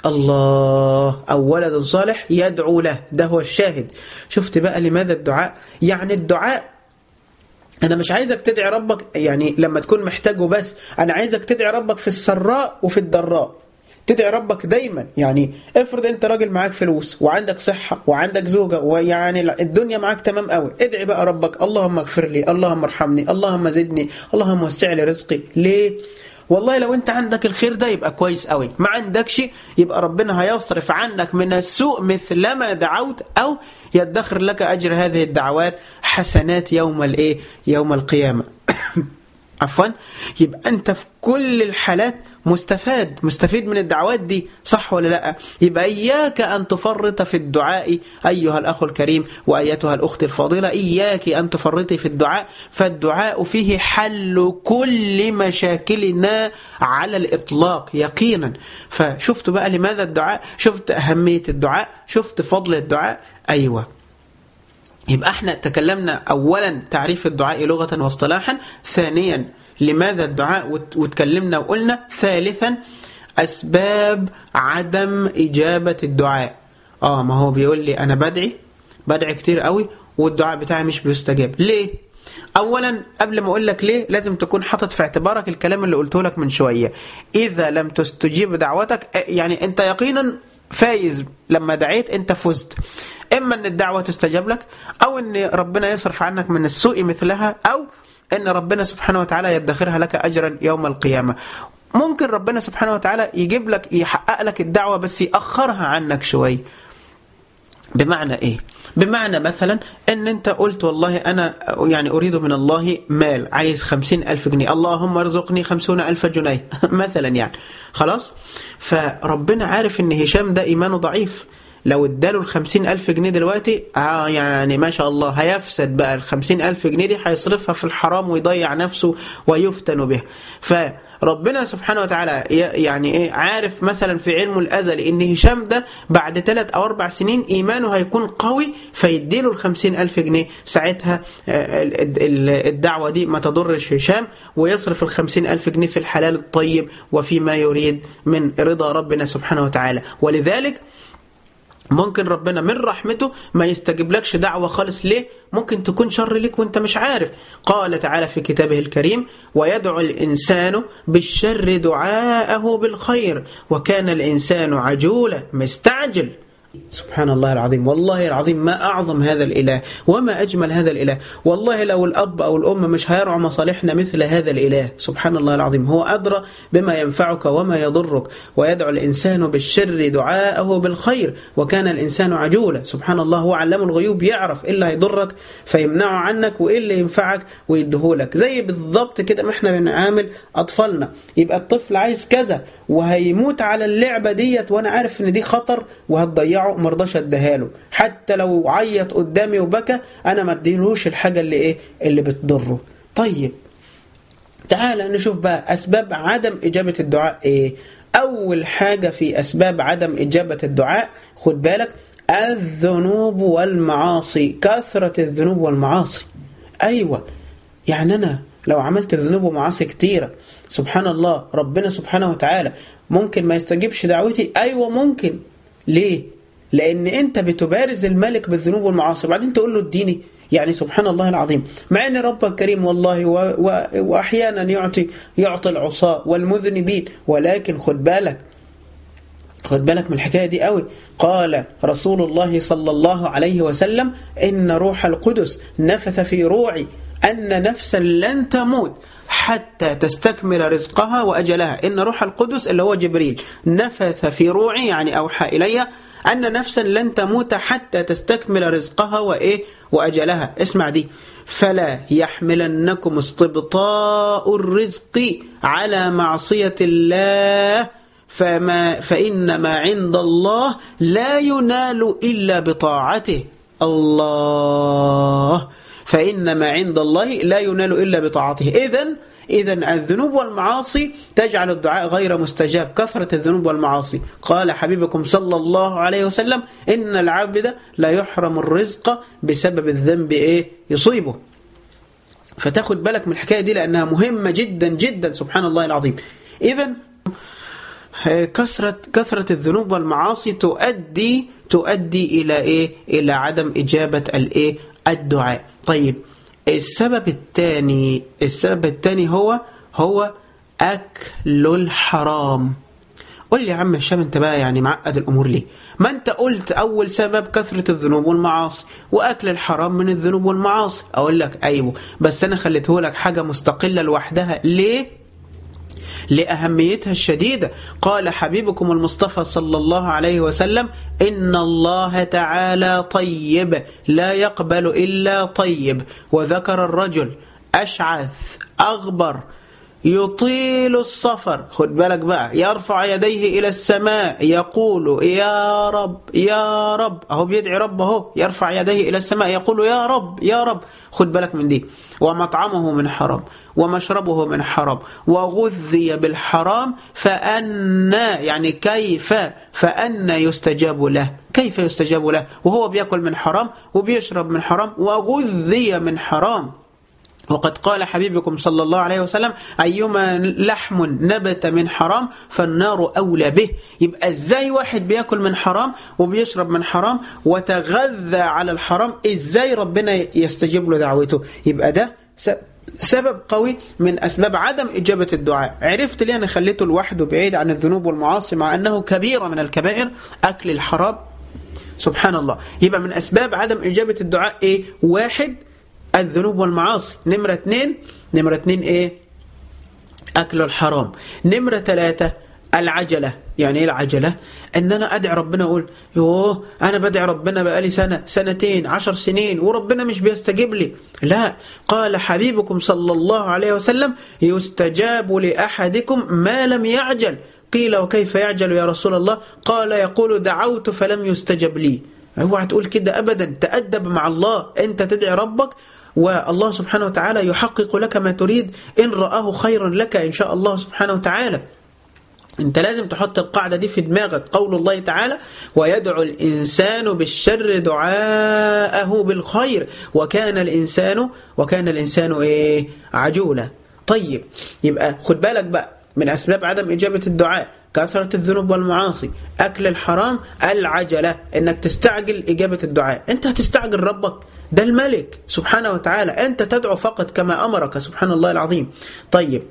الله أو ولد صالح يدعو له ده هو الشاهد شفت بقى لماذا الدعاء يعني الدعاء أنا مش عايزك تدعي ربك يعني لما تكون محتاجه بس أنا عايزك تدعي ربك في السراء وفي الضراء تدعي ربك دايما يعني افرض انت راجل معاك فلوس وعندك صحة وعندك زوجة ويعني الدنيا معاك تمام قوي ادعي بقى ربك اللهم اغفر لي اللهم ارحمني اللهم زدني اللهم وسع لي رزقي ليه والله لو انت عندك الخير ده يبقى كويس قوي ما عندكش يبقى ربنا هيصرف عنك من السوء مثلما دعوت او يدخر لك اجر هذه الدعوات حسنات يوم الايه يوم القيامه عفوا يبقى انت في كل الحالات مستفاد مستفيد من الدعوات دي صح ولا لا يبقى إياك أن تفرط في الدعاء أيها الأخ الكريم وأيتها الأخت الفاضلة إياك أن تفرطي في الدعاء فالدعاء فيه حل كل مشاكلنا على الإطلاق يقينا فشفت بقى لماذا الدعاء شفت أهمية الدعاء شفت فضل الدعاء أيوة يبقى احنا تكلمنا اولا تعريف الدعاء لغه واصطلاحا ثانيا لماذا الدعاء وتكلمنا وقلنا ثالثا اسباب عدم اجابه الدعاء اه ما هو بيقول لي انا بدعي بدعي كتير قوي والدعاء بتاعي مش بيستجاب ليه اولا قبل ما اقول لك ليه لازم تكون حاطط في اعتبارك الكلام اللي قلته لك من شويه اذا لم تستجيب دعوتك يعني انت يقينا فايز لما دعيت انت فزت اما ان الدعوه تستجاب لك او ان ربنا يصرف عنك من السوء مثلها او ان ربنا سبحانه وتعالى يدخرها لك اجرا يوم القيامه ممكن ربنا سبحانه وتعالى يجيب لك يحقق لك الدعوه بس ياخرها عنك شويه بمعنى ايه بمعنى مثلا ان انت قلت والله انا يعني اريد من الله مال عايز خمسين الف جنيه اللهم ارزقني خمسون الف جنيه مثلا يعني خلاص فربنا عارف ان هشام ده ايمانه ضعيف لو اداله الخمسين ألف جنيه دلوقتي آه يعني ما شاء الله هيفسد بقى الخمسين ألف جنيه دي هيصرفها في الحرام ويضيع نفسه ويفتن بها فربنا سبحانه وتعالى يعني ايه عارف مثلا في علمه الأزلي ان هشام ده بعد ثلاث أو أربع سنين إيمانه هيكون قوي فيديله الخمسين ألف جنيه ساعتها الدعوة دي ما تضرش هشام ويصرف الخمسين ألف جنيه في الحلال الطيب وفيما يريد من رضا ربنا سبحانه وتعالى ولذلك ممكن ربنا من رحمته ما يستجيب لكش دعوة خالص ليه ممكن تكون شر لك وانت مش عارف قال تعالى في كتابه الكريم ويدعو الإنسان بالشر دعاءه بالخير وكان الإنسان عجولا مستعجل سبحان الله العظيم والله العظيم ما أعظم هذا الإله وما أجمل هذا الإله والله لو الأب أو الأم مش هيرعوا مصالحنا مثل هذا الإله سبحان الله العظيم هو أدرى بما ينفعك وما يضرك ويدعو الإنسان بالشر دعاءه بالخير وكان الإنسان عجولا سبحان الله هو علام الغيوب يعرف إيه اللي هيضرك فيمنعه عنك وإيه اللي ينفعك ويديهولك زي بالضبط كده ما احنا بنعامل أطفالنا يبقى الطفل عايز كذا وهيموت على اللعبة ديت وأنا عارف إن دي خطر وهتضيعه بتاعه مرضاش اديها له حتى لو عيط قدامي وبكى انا ما اديلهوش الحاجه اللي ايه اللي بتضره طيب تعال نشوف بقى اسباب عدم اجابه الدعاء ايه اول حاجه في اسباب عدم اجابه الدعاء خد بالك الذنوب والمعاصي كثره الذنوب والمعاصي ايوه يعني أنا لو عملت ذنوب ومعاصي كتيرة سبحان الله ربنا سبحانه وتعالى ممكن ما يستجيبش دعوتي أيوة ممكن ليه؟ لأن أنت بتبارز الملك بالذنوب والمعاصي بعدين تقول له اديني يعني سبحان الله العظيم مع أن ربك كريم والله و و وأحيانا يعطي يعطي العصاة والمذنبين ولكن خد بالك خد بالك من الحكاية دي قوي قال رسول الله صلى الله عليه وسلم إن روح القدس نفث في روعي أن نفسا لن تموت حتى تستكمل رزقها وأجلها إن روح القدس اللي هو جبريل نفث في روعي يعني أوحى إلي أن نفسا لن تموت حتى تستكمل رزقها وإيه وأجلها اسمع دي فلا يحملنكم استبطاء الرزق على معصية الله فما فإن ما عند الله لا ينال إلا بطاعته الله فإن ما عند الله لا ينال إلا بطاعته إذن إذا الذنوب والمعاصي تجعل الدعاء غير مستجاب كثرة الذنوب والمعاصي قال حبيبكم صلى الله عليه وسلم إن العبد لا يحرم الرزق بسبب الذنب إيه يصيبه فتاخد بالك من الحكاية دي لأنها مهمة جدا جدا سبحان الله العظيم إذا كثرة كثرة الذنوب والمعاصي تؤدي تؤدي إلى إيه؟ إلى عدم إجابة الإيه؟ الدعاء. طيب السبب الثاني السبب الثاني هو هو أكل الحرام. قول لي يا عم هشام انت بقى يعني معقد الامور ليه؟ ما انت قلت اول سبب كثره الذنوب والمعاصي واكل الحرام من الذنوب والمعاصي اقول لك ايوه بس انا خليته لك حاجه مستقله لوحدها ليه؟ لأهميتها الشديدة قال حبيبكم المصطفى صلى الله عليه وسلم إن الله تعالى طيب لا يقبل إلا طيب وذكر الرجل أشعث أغبر يطيل السفر خد بالك بقى يرفع يديه إلى السماء يقول يا رب يا رب أهو بيدعي رب أهو يرفع يديه إلى السماء يقول يا رب يا رب خد بالك من دي ومطعمه من حرام ومشربه من حرام وغذي بالحرام فأنا يعني كيف فأنا يستجاب له كيف يستجاب له وهو بيأكل من حرام وبيشرب من حرام وغذي من حرام وقد قال حبيبكم صلى الله عليه وسلم أيما لحم نبت من حرام فالنار أولى به يبقى إزاي واحد بيأكل من حرام وبيشرب من حرام وتغذى على الحرام إزاي ربنا يستجيب له دعوته يبقى ده سبب قوي من أسباب عدم إجابة الدعاء عرفت ليه أنا خليته لوحده بعيد عن الذنوب والمعاصي مع أنه كبيرة من الكبائر أكل الحرام سبحان الله يبقى من أسباب عدم إجابة الدعاء إيه واحد الذنوب والمعاصي نمرة اتنين نمرة اتنين ايه اكل الحرام نمرة ثلاثة العجلة يعني ايه العجلة ان انا ادعي ربنا اقول يوه انا بدعي ربنا بقالي سنة سنتين عشر سنين وربنا مش بيستجيب لي لا قال حبيبكم صلى الله عليه وسلم يستجاب لأحدكم ما لم يعجل قيل وكيف يعجل يا رسول الله قال يقول دعوت فلم يستجب لي اوعى تقول كده ابدا تأدب مع الله انت تدعي ربك والله سبحانه وتعالى يحقق لك ما تريد إن رآه خيرا لك إن شاء الله سبحانه وتعالى انت لازم تحط القاعدة دي في دماغك قول الله تعالى ويدعو الإنسان بالشر دعاءه بالخير وكان الإنسان وكان الإنسان إيه عجولا طيب يبقى خد بالك بقى من أسباب عدم إجابة الدعاء كثرة الذنوب والمعاصي أكل الحرام العجلة إنك تستعجل إجابة الدعاء أنت هتستعجل ربك ده الملك سبحانه وتعالى أنت تدعو فقط كما أمرك سبحان الله العظيم طيب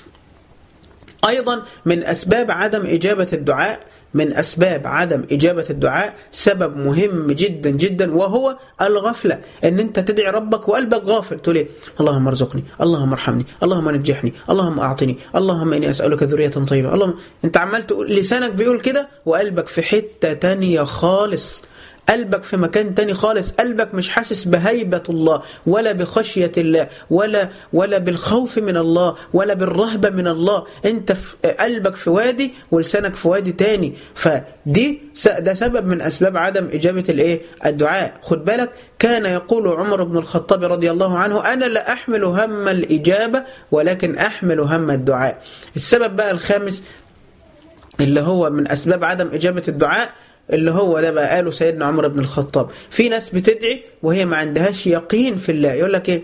أيضا من أسباب عدم إجابة الدعاء من أسباب عدم إجابة الدعاء سبب مهم جدا جدا وهو الغفلة أن أنت تدعي ربك وقلبك غافل تقول إيه اللهم ارزقني اللهم ارحمني اللهم نجحني اللهم أعطني اللهم إني أسألك ذرية طيبة اللهم أنت عمال تقول لسانك بيقول كده وقلبك في حتة تانية خالص قلبك في مكان تاني خالص قلبك مش حاسس بهيبة الله ولا بخشية الله ولا ولا بالخوف من الله ولا بالرهبة من الله انت في قلبك في وادي ولسانك في وادي تاني فدي ده سبب من أسباب عدم إجابة الايه الدعاء خد بالك كان يقول عمر بن الخطاب رضي الله عنه أنا لا أحمل هم الإجابة ولكن أحمل هم الدعاء السبب بقى الخامس اللي هو من أسباب عدم إجابة الدعاء اللي هو ده بقى قاله سيدنا عمر بن الخطاب في ناس بتدعي وهي ما عندهاش يقين في الله يقول لك ايه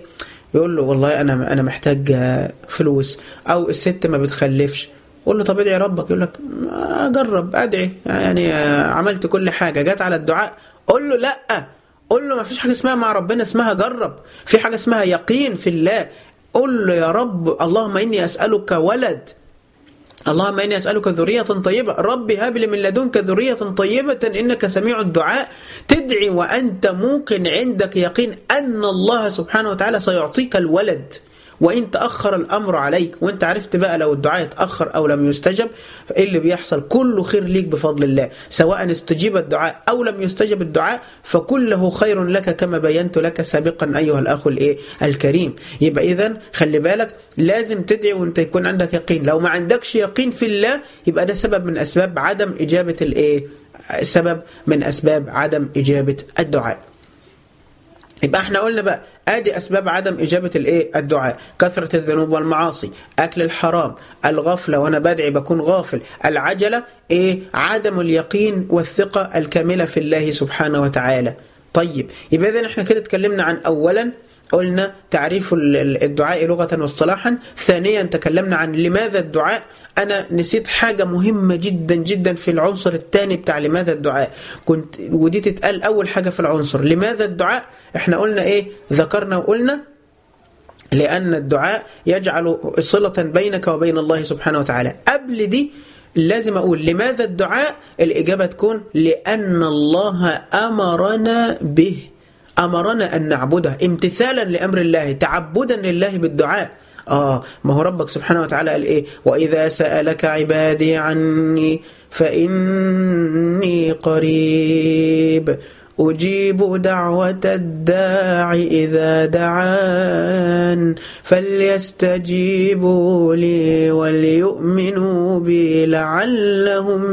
يقول له والله انا انا محتاج فلوس او الست ما بتخلفش قول له طب ادعي ربك يقول لك اجرب ادعي يعني عملت كل حاجه جت على الدعاء قول له لا قول له ما فيش حاجه اسمها مع ربنا اسمها جرب في حاجه اسمها يقين في الله قول له يا رب اللهم اني اسالك ولد اللهم إني أسألك ذرية طيبة ربي هب لي من لدنك ذرية طيبة إنك سميع الدعاء تدعي وأنت موقن عندك يقين أن الله سبحانه وتعالى سيعطيك الولد وإن تأخر الأمر عليك وإنت عرفت بقى لو الدعاء اتأخر أو لم يستجب إيه اللي بيحصل كله خير ليك بفضل الله سواء استجيب الدعاء أو لم يستجب الدعاء فكله خير لك كما بينت لك سابقا أيها الأخ الإيه الكريم يبقى إذا خلي بالك لازم تدعي وأنت يكون عندك يقين لو ما عندكش يقين في الله يبقى ده سبب من أسباب عدم إجابة الإيه سبب من أسباب عدم إجابة الدعاء يبقى احنا قلنا بقى ادي اسباب عدم اجابه الايه الدعاء كثره الذنوب والمعاصي اكل الحرام الغفله وانا بدعي بكون غافل العجله ايه عدم اليقين والثقه الكامله في الله سبحانه وتعالى طيب يبقى اذا احنا كده اتكلمنا عن اولا قلنا تعريف الدعاء لغة واصطلاحا ثانيا تكلمنا عن لماذا الدعاء أنا نسيت حاجة مهمة جدا جدا في العنصر الثاني بتاع لماذا الدعاء كنت ودي تتقال أول حاجة في العنصر لماذا الدعاء احنا قلنا ايه ذكرنا وقلنا لأن الدعاء يجعل صلة بينك وبين الله سبحانه وتعالى قبل دي لازم أقول لماذا الدعاء الإجابة تكون لأن الله أمرنا به أمرنا أن نعبده امتثالا لأمر الله تعبدا لله بالدعاء آه ما هو ربك سبحانه وتعالى قال إيه وإذا سألك عبادي عني فإني قريب أجيب دعوة الداع إذا دعان فليستجيبوا لي وليؤمنوا بي لعلهم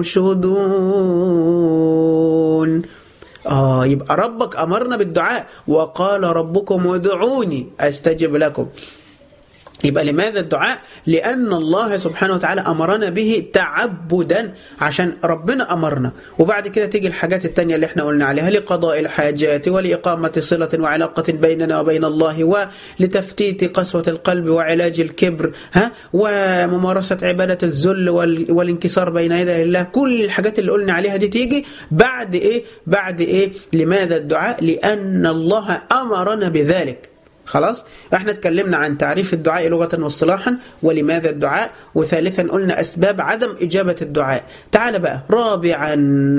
يرشدون آه يبقى ربك أمرنا بالدعاء وقال ربكم ادعوني أستجب لكم يبقى لماذا الدعاء؟ لأن الله سبحانه وتعالى أمرنا به تعبدا عشان ربنا أمرنا وبعد كده تيجي الحاجات التانية اللي احنا قلنا عليها لقضاء الحاجات ولإقامة صلة وعلاقة بيننا وبين الله ولتفتيت قسوة القلب وعلاج الكبر ها وممارسة عبادة الذل والانكسار بين يدي الله كل الحاجات اللي قلنا عليها دي تيجي بعد إيه؟ بعد إيه؟ لماذا الدعاء؟ لأن الله أمرنا بذلك خلاص احنا اتكلمنا عن تعريف الدعاء لغة واصطلاحا ولماذا الدعاء وثالثا قلنا أسباب عدم إجابة الدعاء تعال بقى رابعا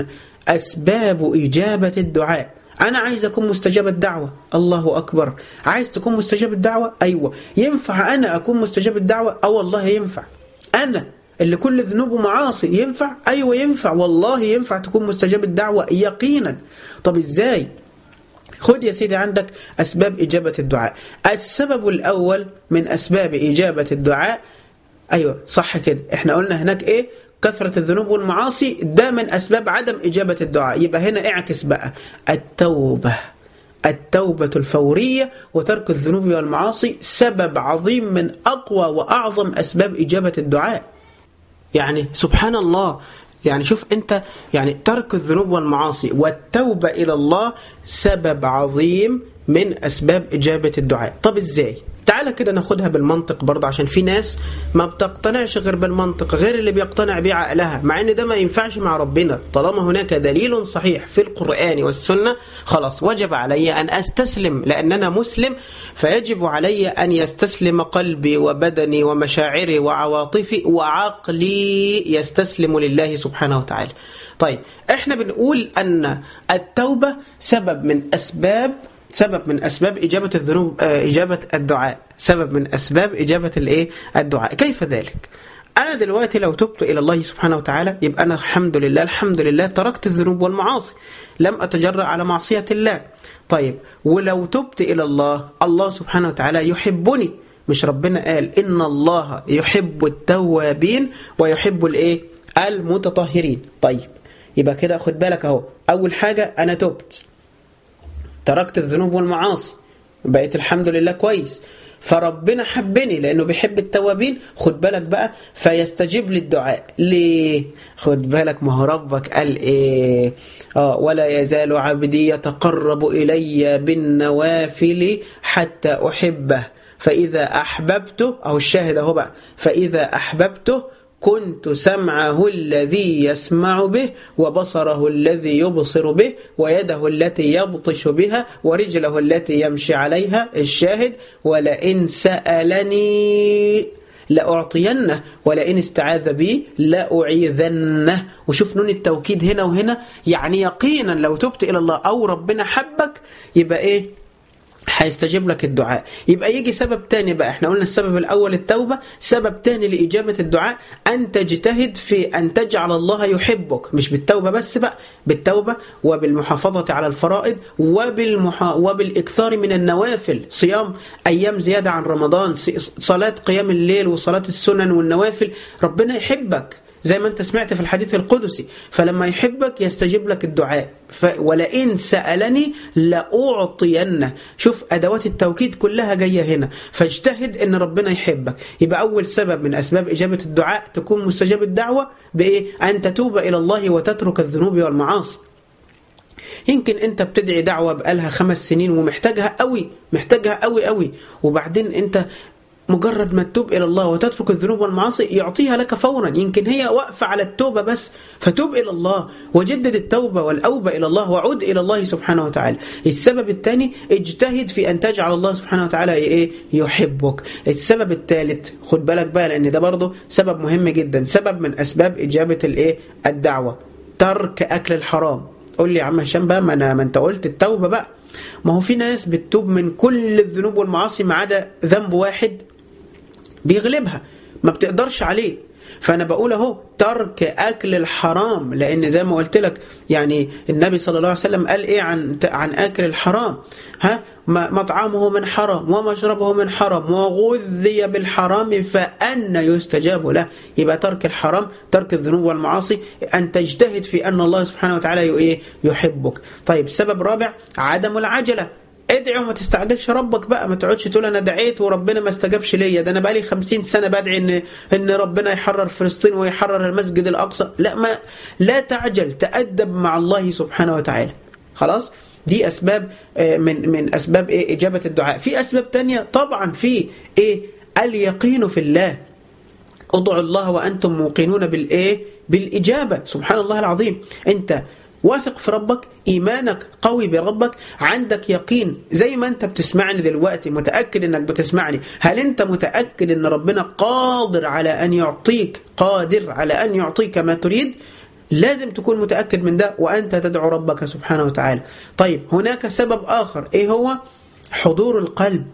أسباب إجابة الدعاء أنا عايز أكون مستجاب الدعوة الله أكبر عايز تكون مستجاب الدعوة أيوة ينفع أنا أكون مستجاب الدعوة أو والله ينفع أنا اللي كل ذنوبه معاصي ينفع أيوة ينفع والله ينفع تكون مستجاب الدعوة يقينا طب إزاي خد يا سيدي عندك أسباب إجابة الدعاء السبب الأول من أسباب إجابة الدعاء أيوة صح كده إحنا قلنا هناك إيه كثرة الذنوب والمعاصي ده من أسباب عدم إجابة الدعاء يبقى هنا اعكس بقى التوبة التوبة الفورية وترك الذنوب والمعاصي سبب عظيم من أقوى وأعظم أسباب إجابة الدعاء يعني سبحان الله يعني شوف انت يعني ترك الذنوب والمعاصي والتوبة إلى الله سبب عظيم من أسباب إجابة الدعاء طب إزاي؟ تعالى كده ناخدها بالمنطق برضه عشان في ناس ما بتقتنعش غير بالمنطق غير اللي بيقتنع بيه عقلها مع ان ده ما ينفعش مع ربنا طالما هناك دليل صحيح في القرآن والسنة خلاص وجب علي أن أستسلم لأن أنا مسلم فيجب علي أن يستسلم قلبي وبدني ومشاعري وعواطفي وعقلي يستسلم لله سبحانه وتعالى طيب احنا بنقول أن التوبة سبب من أسباب سبب من أسباب إجابة الذنوب إجابة الدعاء سبب من أسباب إجابة الإيه الدعاء كيف ذلك أنا دلوقتي لو تبت إلى الله سبحانه وتعالى يبقى أنا الحمد لله الحمد لله تركت الذنوب والمعاصي لم أتجرأ على معصية الله طيب ولو تبت إلى الله الله سبحانه وتعالى يحبني مش ربنا قال إن الله يحب التوابين ويحب الإيه المتطهرين طيب يبقى كده خد بالك أهو أول حاجة أنا تبت تركت الذنوب والمعاصي بقيت الحمد لله كويس فربنا حبني لأنه بيحب التوابين خد بالك بقى فيستجيب للدعاء ليه خد بالك ما هو ربك قال إيه آه ولا يزال عبدي يتقرب إلي بالنوافل حتى أحبه فإذا أحببته أو الشاهد أهو بقى فإذا أحببته كنت سمعه الذي يسمع به وبصره الذي يبصر به ويده التي يبطش بها ورجله التي يمشي عليها الشاهد ولئن سألني لأعطينه ولئن استعاذ بي لأعيذنه وشوف نون التوكيد هنا وهنا يعني يقينا لو تبت إلى الله أو ربنا حبك يبقى إيه هيستجيب لك الدعاء يبقى يجي سبب تاني بقى احنا قلنا السبب الأول التوبة سبب تاني لإجابة الدعاء أن تجتهد في أن تجعل الله يحبك مش بالتوبة بس بقى بالتوبة وبالمحافظة على الفرائض وبالمحا... وبالإكثار من النوافل صيام أيام زيادة عن رمضان صلاة قيام الليل وصلاة السنن والنوافل ربنا يحبك زي ما انت سمعت في الحديث القدسي فلما يحبك يستجيب لك الدعاء ف... ولئن سألني لأعطينه شوف أدوات التوكيد كلها جاية هنا فاجتهد ان ربنا يحبك يبقى أول سبب من أسباب إجابة الدعاء تكون مستجاب الدعوة بإيه؟ أن تتوب إلى الله وتترك الذنوب والمعاصي يمكن انت بتدعي دعوة بقالها خمس سنين ومحتاجها قوي محتاجها قوي قوي وبعدين انت مجرد ما تتوب إلى الله وتترك الذنوب والمعاصي يعطيها لك فورا يمكن هي واقفة على التوبة بس فتوب إلى الله وجدد التوبة والأوبة إلى الله وعود إلى الله سبحانه وتعالى السبب الثاني اجتهد في أن تجعل الله سبحانه وتعالى إيه يحبك السبب الثالث خد بالك بقى لأن ده برضه سبب مهم جدا سبب من أسباب إجابة الإيه الدعوة ترك أكل الحرام قول لي يا عم هشام بقى ما, أنا ما أنت قلت التوبة بقى ما هو في ناس بتتوب من كل الذنوب والمعاصي ما عدا ذنب واحد بيغلبها ما بتقدرش عليه فأنا بقول أهو ترك أكل الحرام لأن زي ما قلت لك يعني النبي صلى الله عليه وسلم قال إيه عن عن أكل الحرام ها مطعمه من حرام ومشربه من حرام وغذي بالحرام فأن يستجاب له يبقى ترك الحرام ترك الذنوب والمعاصي أن تجتهد في أن الله سبحانه وتعالى يحبك طيب سبب رابع عدم العجلة ادعي وما تستعجلش ربك بقى ما تقعدش تقول انا دعيت وربنا ما استجابش ليا ده انا بقالي 50 سنه بدعي ان ان ربنا يحرر فلسطين ويحرر المسجد الاقصى لا ما لا تعجل تادب مع الله سبحانه وتعالى خلاص دي اسباب من من اسباب ايه اجابه الدعاء في اسباب تانية طبعا في ايه اليقين في الله ادعوا الله وانتم موقنون بالايه بالاجابه سبحان الله العظيم انت واثق في ربك إيمانك قوي بربك عندك يقين زي ما أنت بتسمعني دلوقتي متأكد أنك بتسمعني هل أنت متأكد أن ربنا قادر على أن يعطيك قادر على أن يعطيك ما تريد لازم تكون متأكد من ده وأنت تدعو ربك سبحانه وتعالى طيب هناك سبب آخر إيه هو حضور القلب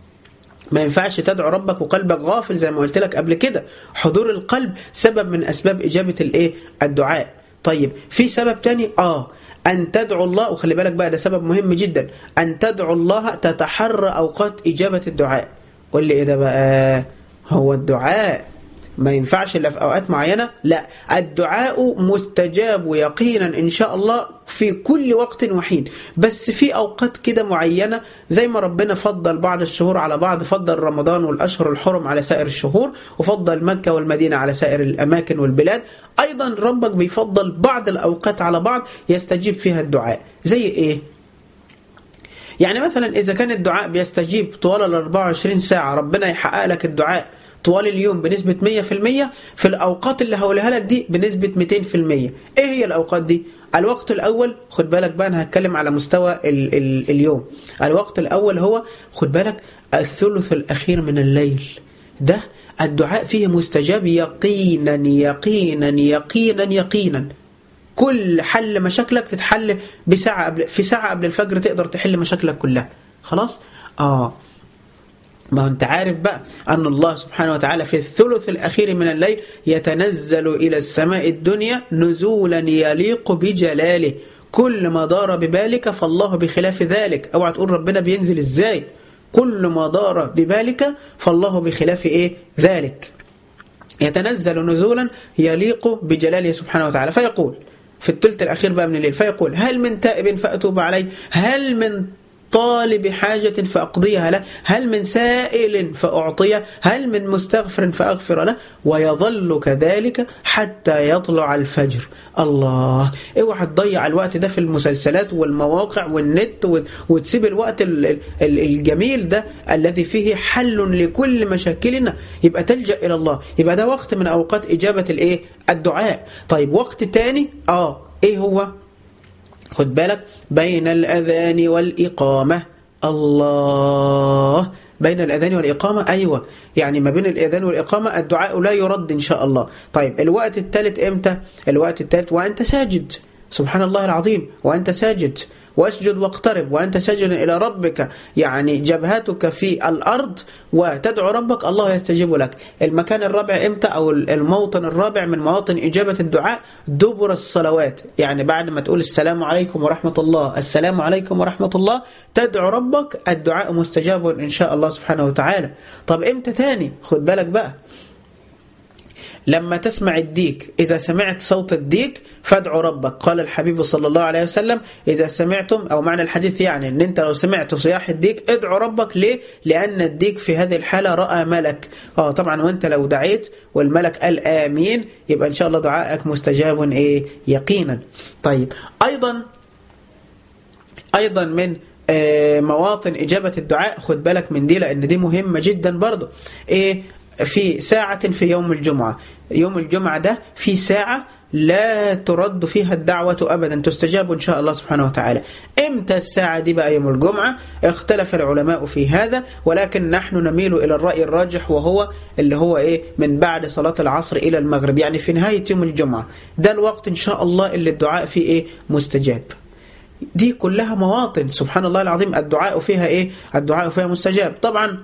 ما ينفعش تدعو ربك وقلبك غافل زي ما قلت لك قبل كده حضور القلب سبب من أسباب إجابة الإيه الدعاء طيب في سبب تاني آه أن تدعو الله وخلي بالك بقى ده سبب مهم جدا أن تدعو الله تتحرى أوقات إجابة الدعاء قول لي إيه ده بقى هو الدعاء ما ينفعش إلا في أوقات معينة لا الدعاء مستجاب يقينا إن شاء الله في كل وقت وحين بس في أوقات كده معينة زي ما ربنا فضل بعض الشهور على بعض فضل رمضان والأشهر الحرم على سائر الشهور وفضل مكة والمدينة على سائر الأماكن والبلاد أيضا ربك بيفضل بعض الأوقات على بعض يستجيب فيها الدعاء زي إيه؟ يعني مثلا إذا كان الدعاء بيستجيب طوال ال 24 ساعة ربنا يحقق لك الدعاء طوال اليوم بنسبة 100% في الأوقات اللي هقولها لك دي بنسبة 200% إيه هي الأوقات دي؟ الوقت الأول خد بالك بقى أنا هتكلم على مستوى ال ال اليوم الوقت الأول هو خد بالك الثلث الأخير من الليل ده الدعاء فيه مستجاب يقينا يقينا يقينا يقينا كل حل مشاكلك تتحل بساعة قبل في ساعة قبل الفجر تقدر تحل مشاكلك كلها خلاص آه ما انت عارف بقى أن الله سبحانه وتعالى في الثلث الأخير من الليل يتنزل إلى السماء الدنيا نزولا يليق بجلاله كل ما دار ببالك فالله بخلاف ذلك اوعى تقول ربنا بينزل ازاي كل ما دار ببالك فالله بخلاف ايه ذلك يتنزل نزولا يليق بجلاله سبحانه وتعالى فيقول في الثلث الأخير بقى من الليل فيقول هل من تائب فأتوب عليه هل من طالب حاجة فأقضيها له هل من سائل فأعطيه هل من مستغفر فأغفر له ويظل كذلك حتى يطلع الفجر الله اوعى تضيع الوقت ده في المسلسلات والمواقع والنت وتسيب الوقت الجميل ده الذي فيه حل لكل مشاكلنا يبقى تلجأ إلى الله يبقى ده وقت من أوقات إجابة الإيه الدعاء طيب وقت تاني آه إيه هو خد بالك بين الأذان والإقامة الله بين الأذان والإقامة أيوة يعني ما بين الأذان والإقامة الدعاء لا يرد إن شاء الله طيب الوقت الثالث إمتى الوقت الثالث وأنت ساجد سبحان الله العظيم وأنت ساجد واسجد واقترب وأنت ساجد إلى ربك يعني جبهتك في الأرض وتدعو ربك الله يستجيب لك المكان الرابع إمتى أو الموطن الرابع من مواطن إجابة الدعاء دبر الصلوات يعني بعد ما تقول السلام عليكم ورحمة الله السلام عليكم ورحمة الله تدعو ربك الدعاء مستجاب إن شاء الله سبحانه وتعالى طب إمتى تاني خد بالك بقى لما تسمع الديك إذا سمعت صوت الديك فادعوا ربك قال الحبيب صلى الله عليه وسلم إذا سمعتم أو معنى الحديث يعني أن أنت لو سمعت صياح الديك ادعوا ربك ليه؟ لأن الديك في هذه الحالة رأى ملك آه طبعا وأنت لو دعيت والملك قال آمين يبقى إن شاء الله دعائك مستجاب إيه؟ يقينا طيب أيضا أيضا من مواطن إجابة الدعاء خد بالك من دي لأن دي مهمة جدا برضو إيه في ساعة في يوم الجمعة يوم الجمعة ده في ساعة لا ترد فيها الدعوة أبدا تستجاب إن شاء الله سبحانه وتعالى إمتى الساعة دي بقى يوم الجمعة اختلف العلماء في هذا ولكن نحن نميل إلى الرأي الراجح وهو اللي هو إيه من بعد صلاة العصر إلى المغرب يعني في نهاية يوم الجمعة ده الوقت إن شاء الله اللي الدعاء فيه إيه مستجاب دي كلها مواطن سبحان الله العظيم الدعاء فيها إيه الدعاء فيها مستجاب طبعا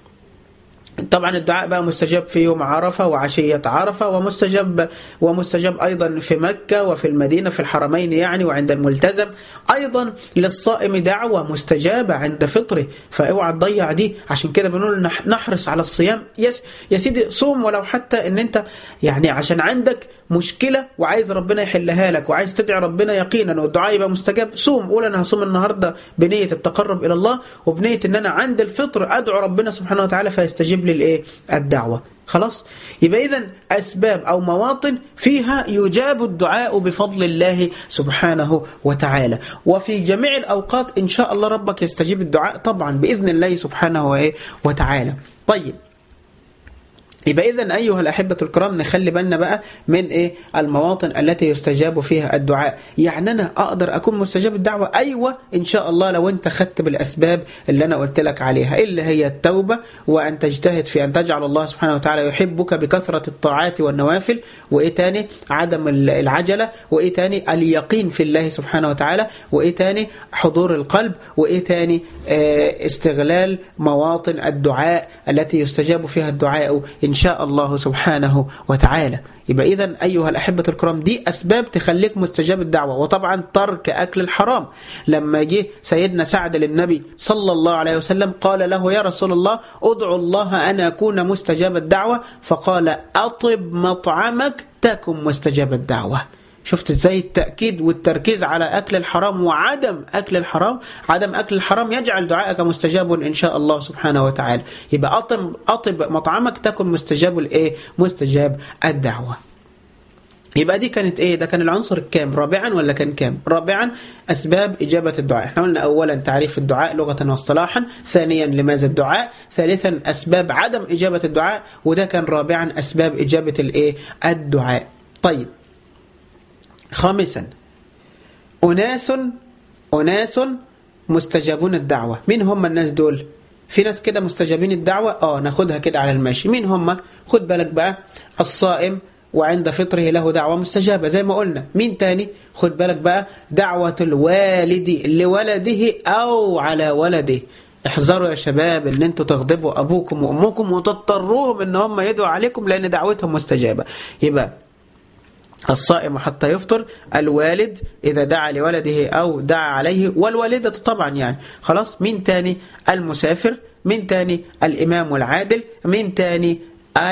طبعا الدعاء بقى مستجاب في يوم عرفة وعشية عرفة ومستجاب ومستجاب أيضا في مكة وفي المدينة في الحرمين يعني وعند الملتزم أيضا للصائم دعوة مستجابة عند فطره فاوعى تضيع دي عشان كده بنقول نحرص على الصيام يس يا سيدي صوم ولو حتى ان انت يعني عشان عندك مشكلة وعايز ربنا يحلها لك وعايز تدعي ربنا يقينا والدعاء يبقى مستجاب صوم قول انا هصوم النهارده بنية التقرب الى الله وبنية ان انا عند الفطر ادعو ربنا سبحانه وتعالى فيستجيب لي الايه الدعوة خلاص يبقى اذا اسباب او مواطن فيها يجاب الدعاء بفضل الله سبحانه وتعالى وفي جميع الاوقات ان شاء الله ربك يستجيب الدعاء طبعا باذن الله سبحانه وتعالى طيب يبقى إذا أيها الأحبة الكرام نخلي بالنا بقى من إيه المواطن التي يستجاب فيها الدعاء يعني أنا أقدر أكون مستجاب الدعوة أيوة إن شاء الله لو أنت خدت بالأسباب اللي أنا قلت لك عليها اللي هي التوبة وأن تجتهد في أن تجعل الله سبحانه وتعالى يحبك بكثرة الطاعات والنوافل وإيه تاني عدم العجلة وإيه تاني اليقين في الله سبحانه وتعالى وإيه تاني حضور القلب وإيه تاني آه استغلال مواطن الدعاء التي يستجاب فيها الدعاء إن شاء الله سبحانه وتعالى يبقى إذا أيها الأحبة الكرام دي أسباب تخليك مستجاب الدعوة وطبعا ترك أكل الحرام لما جه سيدنا سعد للنبي صلى الله عليه وسلم قال له يا رسول الله ادعو الله أن أكون مستجاب الدعوة فقال أطب مطعمك تكن مستجاب الدعوة شفت ازاي التأكيد والتركيز على أكل الحرام وعدم أكل الحرام عدم أكل الحرام يجعل دعائك مستجاب إن شاء الله سبحانه وتعالى يبقى أطب, أطب مطعمك تكن مستجاب الإيه مستجاب الدعوة يبقى دي كانت ايه ده كان العنصر الكام رابعا ولا كان كام رابعا اسباب اجابه الدعاء احنا قلنا اولا تعريف الدعاء لغه واصطلاحا ثانيا لماذا الدعاء ثالثا اسباب عدم اجابه الدعاء وده كان رابعا اسباب اجابه الايه الدعاء طيب خامسا أناس أناس مستجابون الدعوة مين هم الناس دول في ناس كده مستجابين الدعوة اه ناخدها كده على الماشي مين هم خد بالك بقى الصائم وعند فطره له دعوة مستجابة زي ما قلنا مين تاني خد بالك بقى دعوة الوالد لولده أو على ولده احذروا يا شباب ان انتوا تغضبوا ابوكم وامكم وتضطروهم ان هم يدعوا عليكم لان دعوتهم مستجابة يبقى الصائم حتى يفطر الوالد إذا دعا لولده أو دعا عليه والوالدة طبعا يعني خلاص مين تاني المسافر مين تاني الإمام العادل مين تاني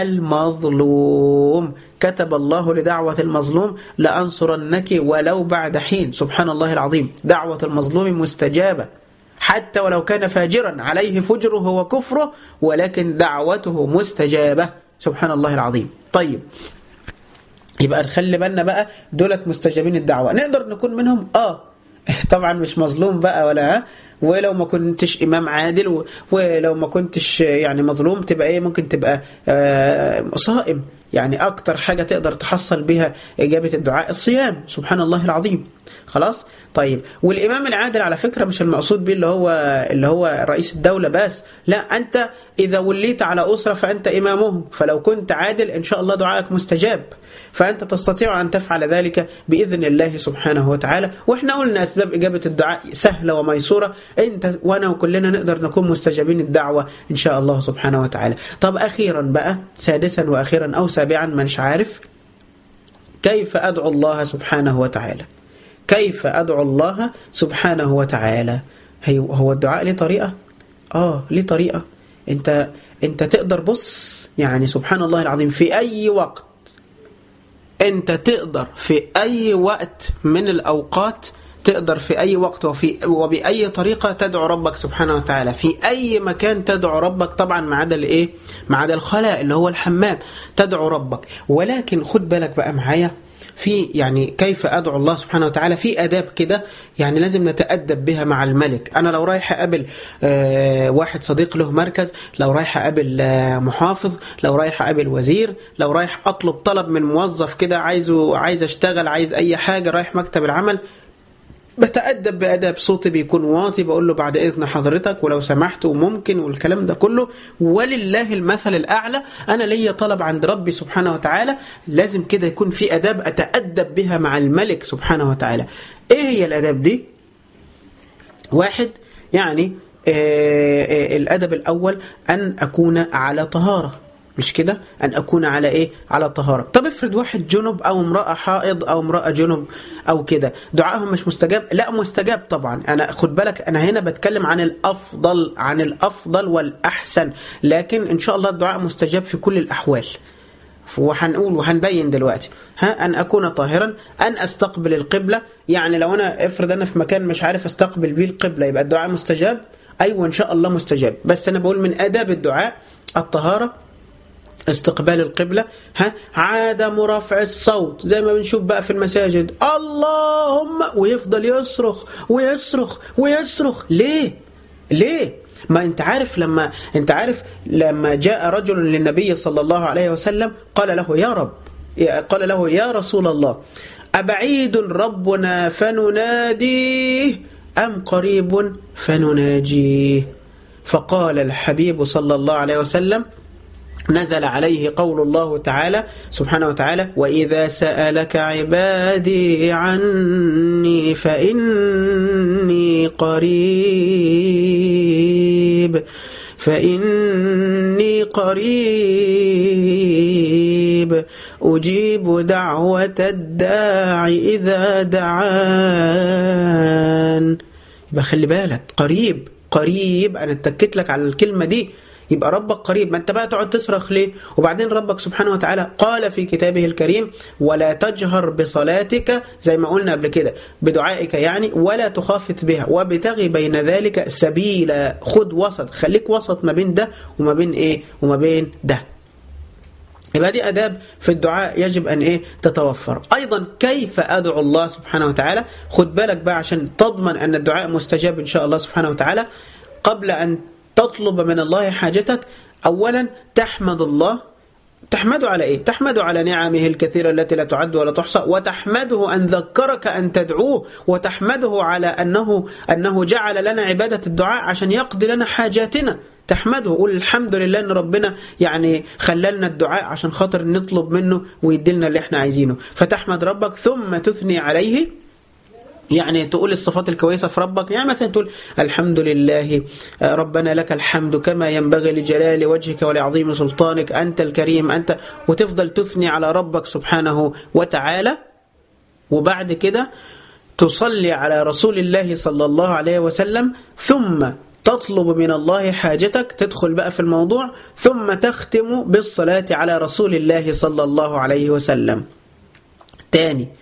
المظلوم كتب الله لدعوة المظلوم لأنصرنك ولو بعد حين سبحان الله العظيم دعوة المظلوم مستجابة حتى ولو كان فاجرا عليه فجره وكفره ولكن دعوته مستجابة سبحان الله العظيم طيب يبقى نخلي بالنا بقى دولت مستجابين الدعوة نقدر نكون منهم آه طبعا مش مظلوم بقى ولا ها ولو ما كنتش امام عادل ولو ما كنتش يعني مظلوم تبقى ايه ممكن تبقى آه صائم يعني اكتر حاجة تقدر تحصل بها اجابة الدعاء الصيام سبحان الله العظيم خلاص طيب والامام العادل على فكرة مش المقصود به اللي هو اللي هو رئيس الدولة بس لا انت اذا وليت على اسرة فانت امامهم فلو كنت عادل ان شاء الله دعائك مستجاب فأنت تستطيع أن تفعل ذلك بإذن الله سبحانه وتعالى وإحنا قلنا أسباب إجابة الدعاء سهلة وميسورة أنت وأنا وكلنا نقدر نكون مستجابين الدعوة إن شاء الله سبحانه وتعالى طب أخيرا بقى سادسا وأخيرا أو سابعا مش عارف كيف أدعو الله سبحانه وتعالى كيف أدعو الله سبحانه وتعالى هو الدعاء ليه طريقة؟ آه ليه طريقة أنت أنت تقدر بص يعني سبحان الله العظيم في أي وقت انت تقدر في اي وقت من الاوقات تقدر في اي وقت وفي وباي طريقه تدعو ربك سبحانه وتعالى في اي مكان تدعو ربك طبعا ما عدا الايه ما عدا الخلاء اللي هو الحمام تدعو ربك ولكن خد بالك بقى معايا في يعني كيف أدعو الله سبحانه وتعالى في أداب كده يعني لازم نتأدب بها مع الملك أنا لو رايح أقابل واحد صديق له مركز لو رايح أقابل محافظ لو رايح أقابل وزير لو رايح أطلب طلب من موظف كده عايزه عايز أشتغل عايز أي حاجة رايح مكتب العمل بتأدب بأداب صوتي بيكون واطي بقول له بعد إذن حضرتك ولو سمحت وممكن والكلام ده كله ولله المثل الأعلى أنا ليا طلب عند ربي سبحانه وتعالى لازم كده يكون في أداب أتأدب بها مع الملك سبحانه وتعالى إيه هي الأداب دي؟ واحد يعني آه آه الأدب الأول أن أكون على طهارة مش كده أن أكون على إيه على طهارة طب افرض واحد جنب أو امرأة حائض أو امرأة جنب أو كده دعائهم مش مستجاب لا مستجاب طبعا أنا خد بالك أنا هنا بتكلم عن الأفضل عن الأفضل والأحسن لكن إن شاء الله الدعاء مستجاب في كل الأحوال وهنقول وهنبين دلوقتي ها ان اكون طاهرا ان استقبل القبله يعني لو انا افرض انا في مكان مش عارف استقبل بيه القبله يبقى الدعاء مستجاب ايوه ان شاء الله مستجاب بس انا بقول من اداب الدعاء الطهاره استقبال القبلة ها عدم رفع الصوت زي ما بنشوف بقى في المساجد اللهم ويفضل يصرخ ويصرخ ويصرخ ليه ليه ما انت عارف لما انت عارف لما جاء رجل للنبي صلى الله عليه وسلم قال له يا رب قال له يا رسول الله أبعيد ربنا فنناديه أم قريب فنناجيه فقال الحبيب صلى الله عليه وسلم نزل عليه قول الله تعالى سبحانه وتعالى وإذا سألك عبادي عني فإني قريب فإني قريب أجيب دعوة الداع إذا دعان يبقى خلي بالك قريب قريب أنا اتكيت لك على الكلمة دي يبقى ربك قريب ما انت بقى تقعد تصرخ ليه وبعدين ربك سبحانه وتعالى قال في كتابه الكريم ولا تجهر بصلاتك زي ما قلنا قبل كده بدعائك يعني ولا تخافت بها وابتغي بين ذلك سبيلا خد وسط خليك وسط ما بين ده وما بين ايه وما بين ده يبقى دي أداب في الدعاء يجب أن إيه تتوفر أيضا كيف أدعو الله سبحانه وتعالى خد بالك بقى عشان تضمن أن الدعاء مستجاب إن شاء الله سبحانه وتعالى قبل أن تطلب من الله حاجتك أولا تحمد الله تحمده على إيه؟ تحمده على نعمه الكثيرة التي لا تعد ولا تحصى وتحمده أن ذكرك أن تدعوه وتحمده على أنه, أنه جعل لنا عبادة الدعاء عشان يقضي لنا حاجاتنا تحمده قول الحمد لله ان ربنا يعني خللنا الدعاء عشان خاطر نطلب منه ويديلنا اللي احنا عايزينه فتحمد ربك ثم تثني عليه يعني تقول الصفات الكويسة في ربك يعني مثلا تقول الحمد لله ربنا لك الحمد كما ينبغي لجلال وجهك ولعظيم سلطانك أنت الكريم أنت وتفضل تثني على ربك سبحانه وتعالى وبعد كده تصلي على رسول الله صلى الله عليه وسلم ثم تطلب من الله حاجتك تدخل بقى في الموضوع ثم تختم بالصلاة على رسول الله صلى الله عليه وسلم تاني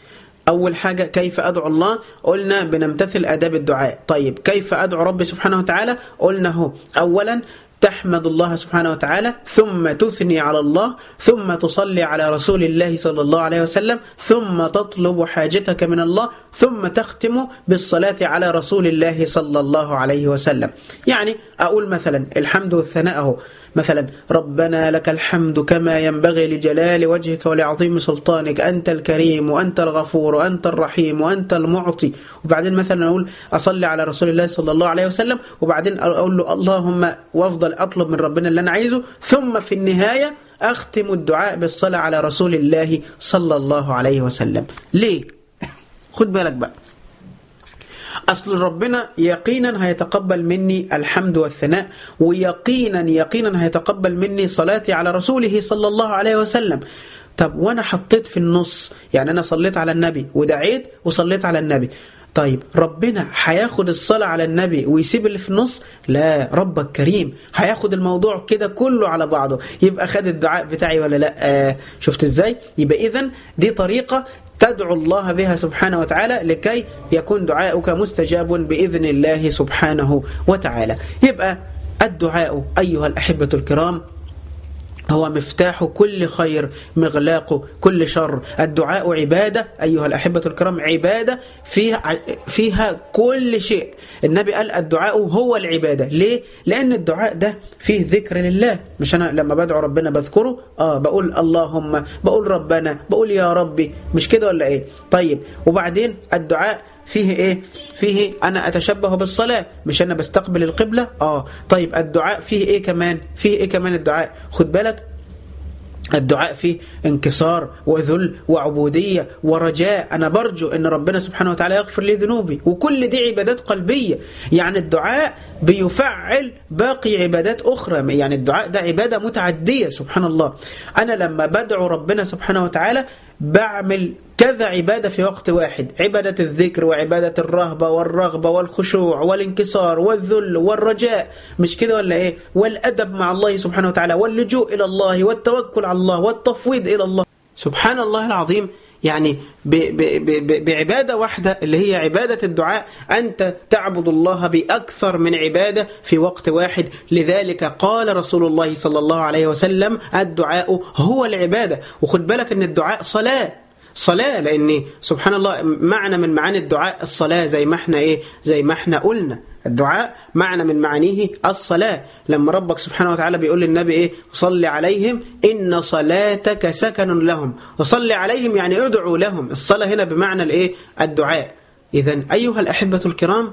أول حاجة كيف أدعو الله قلنا بنمتثل أداب الدعاء طيب كيف أدعو ربي سبحانه وتعالى قلنا هو أولا تحمد الله سبحانه وتعالى ثم تثني على الله ثم تصلي على رسول الله صلى الله عليه وسلم ثم تطلب حاجتك من الله ثم تختم بالصلاة على رسول الله صلى الله عليه وسلم يعني أقول مثلا الحمد والثناء هو مثلا ربنا لك الحمد كما ينبغي لجلال وجهك ولعظيم سلطانك أنت الكريم وأنت الغفور وأنت الرحيم وأنت المعطي وبعدين مثلا أقول أصلي على رسول الله صلى الله عليه وسلم وبعدين أقول له اللهم وأفضل أطلب من ربنا اللي أنا عايزه ثم في النهاية أختم الدعاء بالصلاة على رسول الله صلى الله عليه وسلم ليه؟ خد بالك بقى أصل ربنا يقينا هيتقبل مني الحمد والثناء ويقينا يقينا هيتقبل مني صلاتي على رسوله صلى الله عليه وسلم طب وأنا حطيت في النص يعني أنا صليت على النبي ودعيت وصليت على النبي طيب ربنا هياخد الصلاة على النبي ويسيب اللي في النص لا ربك كريم هياخد الموضوع كده كله على بعضه يبقى خد الدعاء بتاعي ولا لا آه شفت ازاي يبقى اذا دي طريقة تدعو الله بها سبحانه وتعالى لكي يكون دعاؤك مستجاب بإذن الله سبحانه وتعالى يبقى الدعاء أيها الأحبة الكرام هو مفتاح كل خير مغلاق كل شر الدعاء عبادة أيها الأحبة الكرام عبادة فيها, فيها كل شيء النبي قال الدعاء هو العبادة ليه؟ لأن الدعاء ده فيه ذكر لله مش أنا لما بدعو ربنا بذكره آه بقول اللهم بقول ربنا بقول يا ربي مش كده ولا إيه طيب وبعدين الدعاء فيه ايه فيه انا اتشبه بالصلاة مش انا بستقبل القبلة اه طيب الدعاء فيه ايه كمان فيه ايه كمان الدعاء خد بالك الدعاء فيه انكسار وذل وعبودية ورجاء أنا برجو أن ربنا سبحانه وتعالى يغفر لي ذنوبي وكل دي عبادات قلبية يعني الدعاء بيفعل باقي عبادات أخرى يعني الدعاء ده عبادة متعدية سبحان الله أنا لما بدعو ربنا سبحانه وتعالى بعمل كذا عبادة في وقت واحد عبادة الذكر وعبادة الرهبة والرغبة والخشوع والانكسار والذل والرجاء مش كده ولا ايه والأدب مع الله سبحانه وتعالى واللجوء إلى الله والتوكل على الله والتفويض إلى الله سبحان الله العظيم يعني ب ب ب بعبادة واحدة اللي هي عبادة الدعاء أنت تعبد الله بأكثر من عبادة في وقت واحد لذلك قال رسول الله صلى الله عليه وسلم الدعاء هو العبادة وخد بالك أن الدعاء صلاة صلاة لأن سبحان الله معنى من معاني الدعاء الصلاة زي ما احنا ايه زي ما احنا قلنا الدعاء معنى من معانيه الصلاة لما ربك سبحانه وتعالى بيقول للنبي ايه صل عليهم إن صلاتك سكن لهم وصل عليهم يعني ادعوا لهم الصلاة هنا بمعنى الايه الدعاء إذا أيها الأحبة الكرام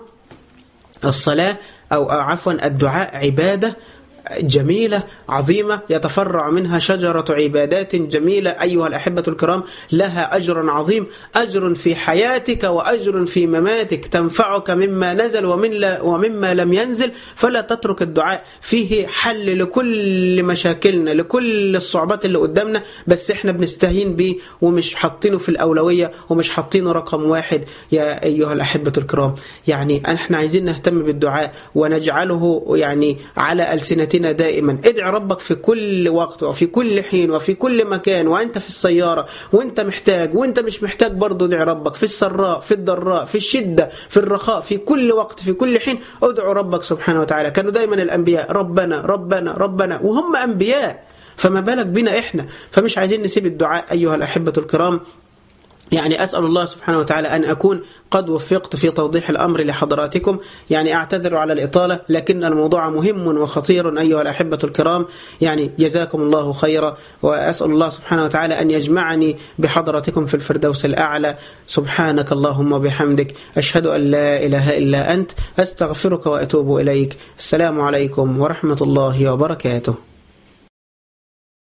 الصلاة أو عفوا الدعاء عبادة جميلة عظيمة يتفرع منها شجرة عبادات جميلة أيها الأحبة الكرام لها أجر عظيم أجر في حياتك وأجر في مماتك تنفعك مما نزل ومن ومما لم ينزل فلا تترك الدعاء فيه حل لكل مشاكلنا لكل الصعوبات اللي قدامنا بس احنا بنستهين بيه ومش حاطينه في الأولوية ومش حاطينه رقم واحد يا أيها الأحبة الكرام يعني احنا عايزين نهتم بالدعاء ونجعله يعني على ألسنتنا حياتنا دائما ادعي ربك في كل وقت وفي كل حين وفي كل مكان وانت في السيارة وانت محتاج وانت مش محتاج برضه ادعي ربك في السراء في الضراء في الشدة في الرخاء في كل وقت في كل حين ادعو ربك سبحانه وتعالى كانوا دايما الأنبياء ربنا ربنا ربنا وهم أنبياء فما بالك بنا إحنا فمش عايزين نسيب الدعاء أيها الأحبة الكرام يعني أسأل الله سبحانه وتعالى أن أكون قد وفقت في توضيح الأمر لحضراتكم يعني أعتذر على الإطالة لكن الموضوع مهم وخطير أيها الأحبة الكرام يعني جزاكم الله خيرا وأسأل الله سبحانه وتعالى أن يجمعني بحضراتكم في الفردوس الأعلى سبحانك اللهم وبحمدك أشهد أن لا إله إلا أنت أستغفرك وأتوب إليك السلام عليكم ورحمة الله وبركاته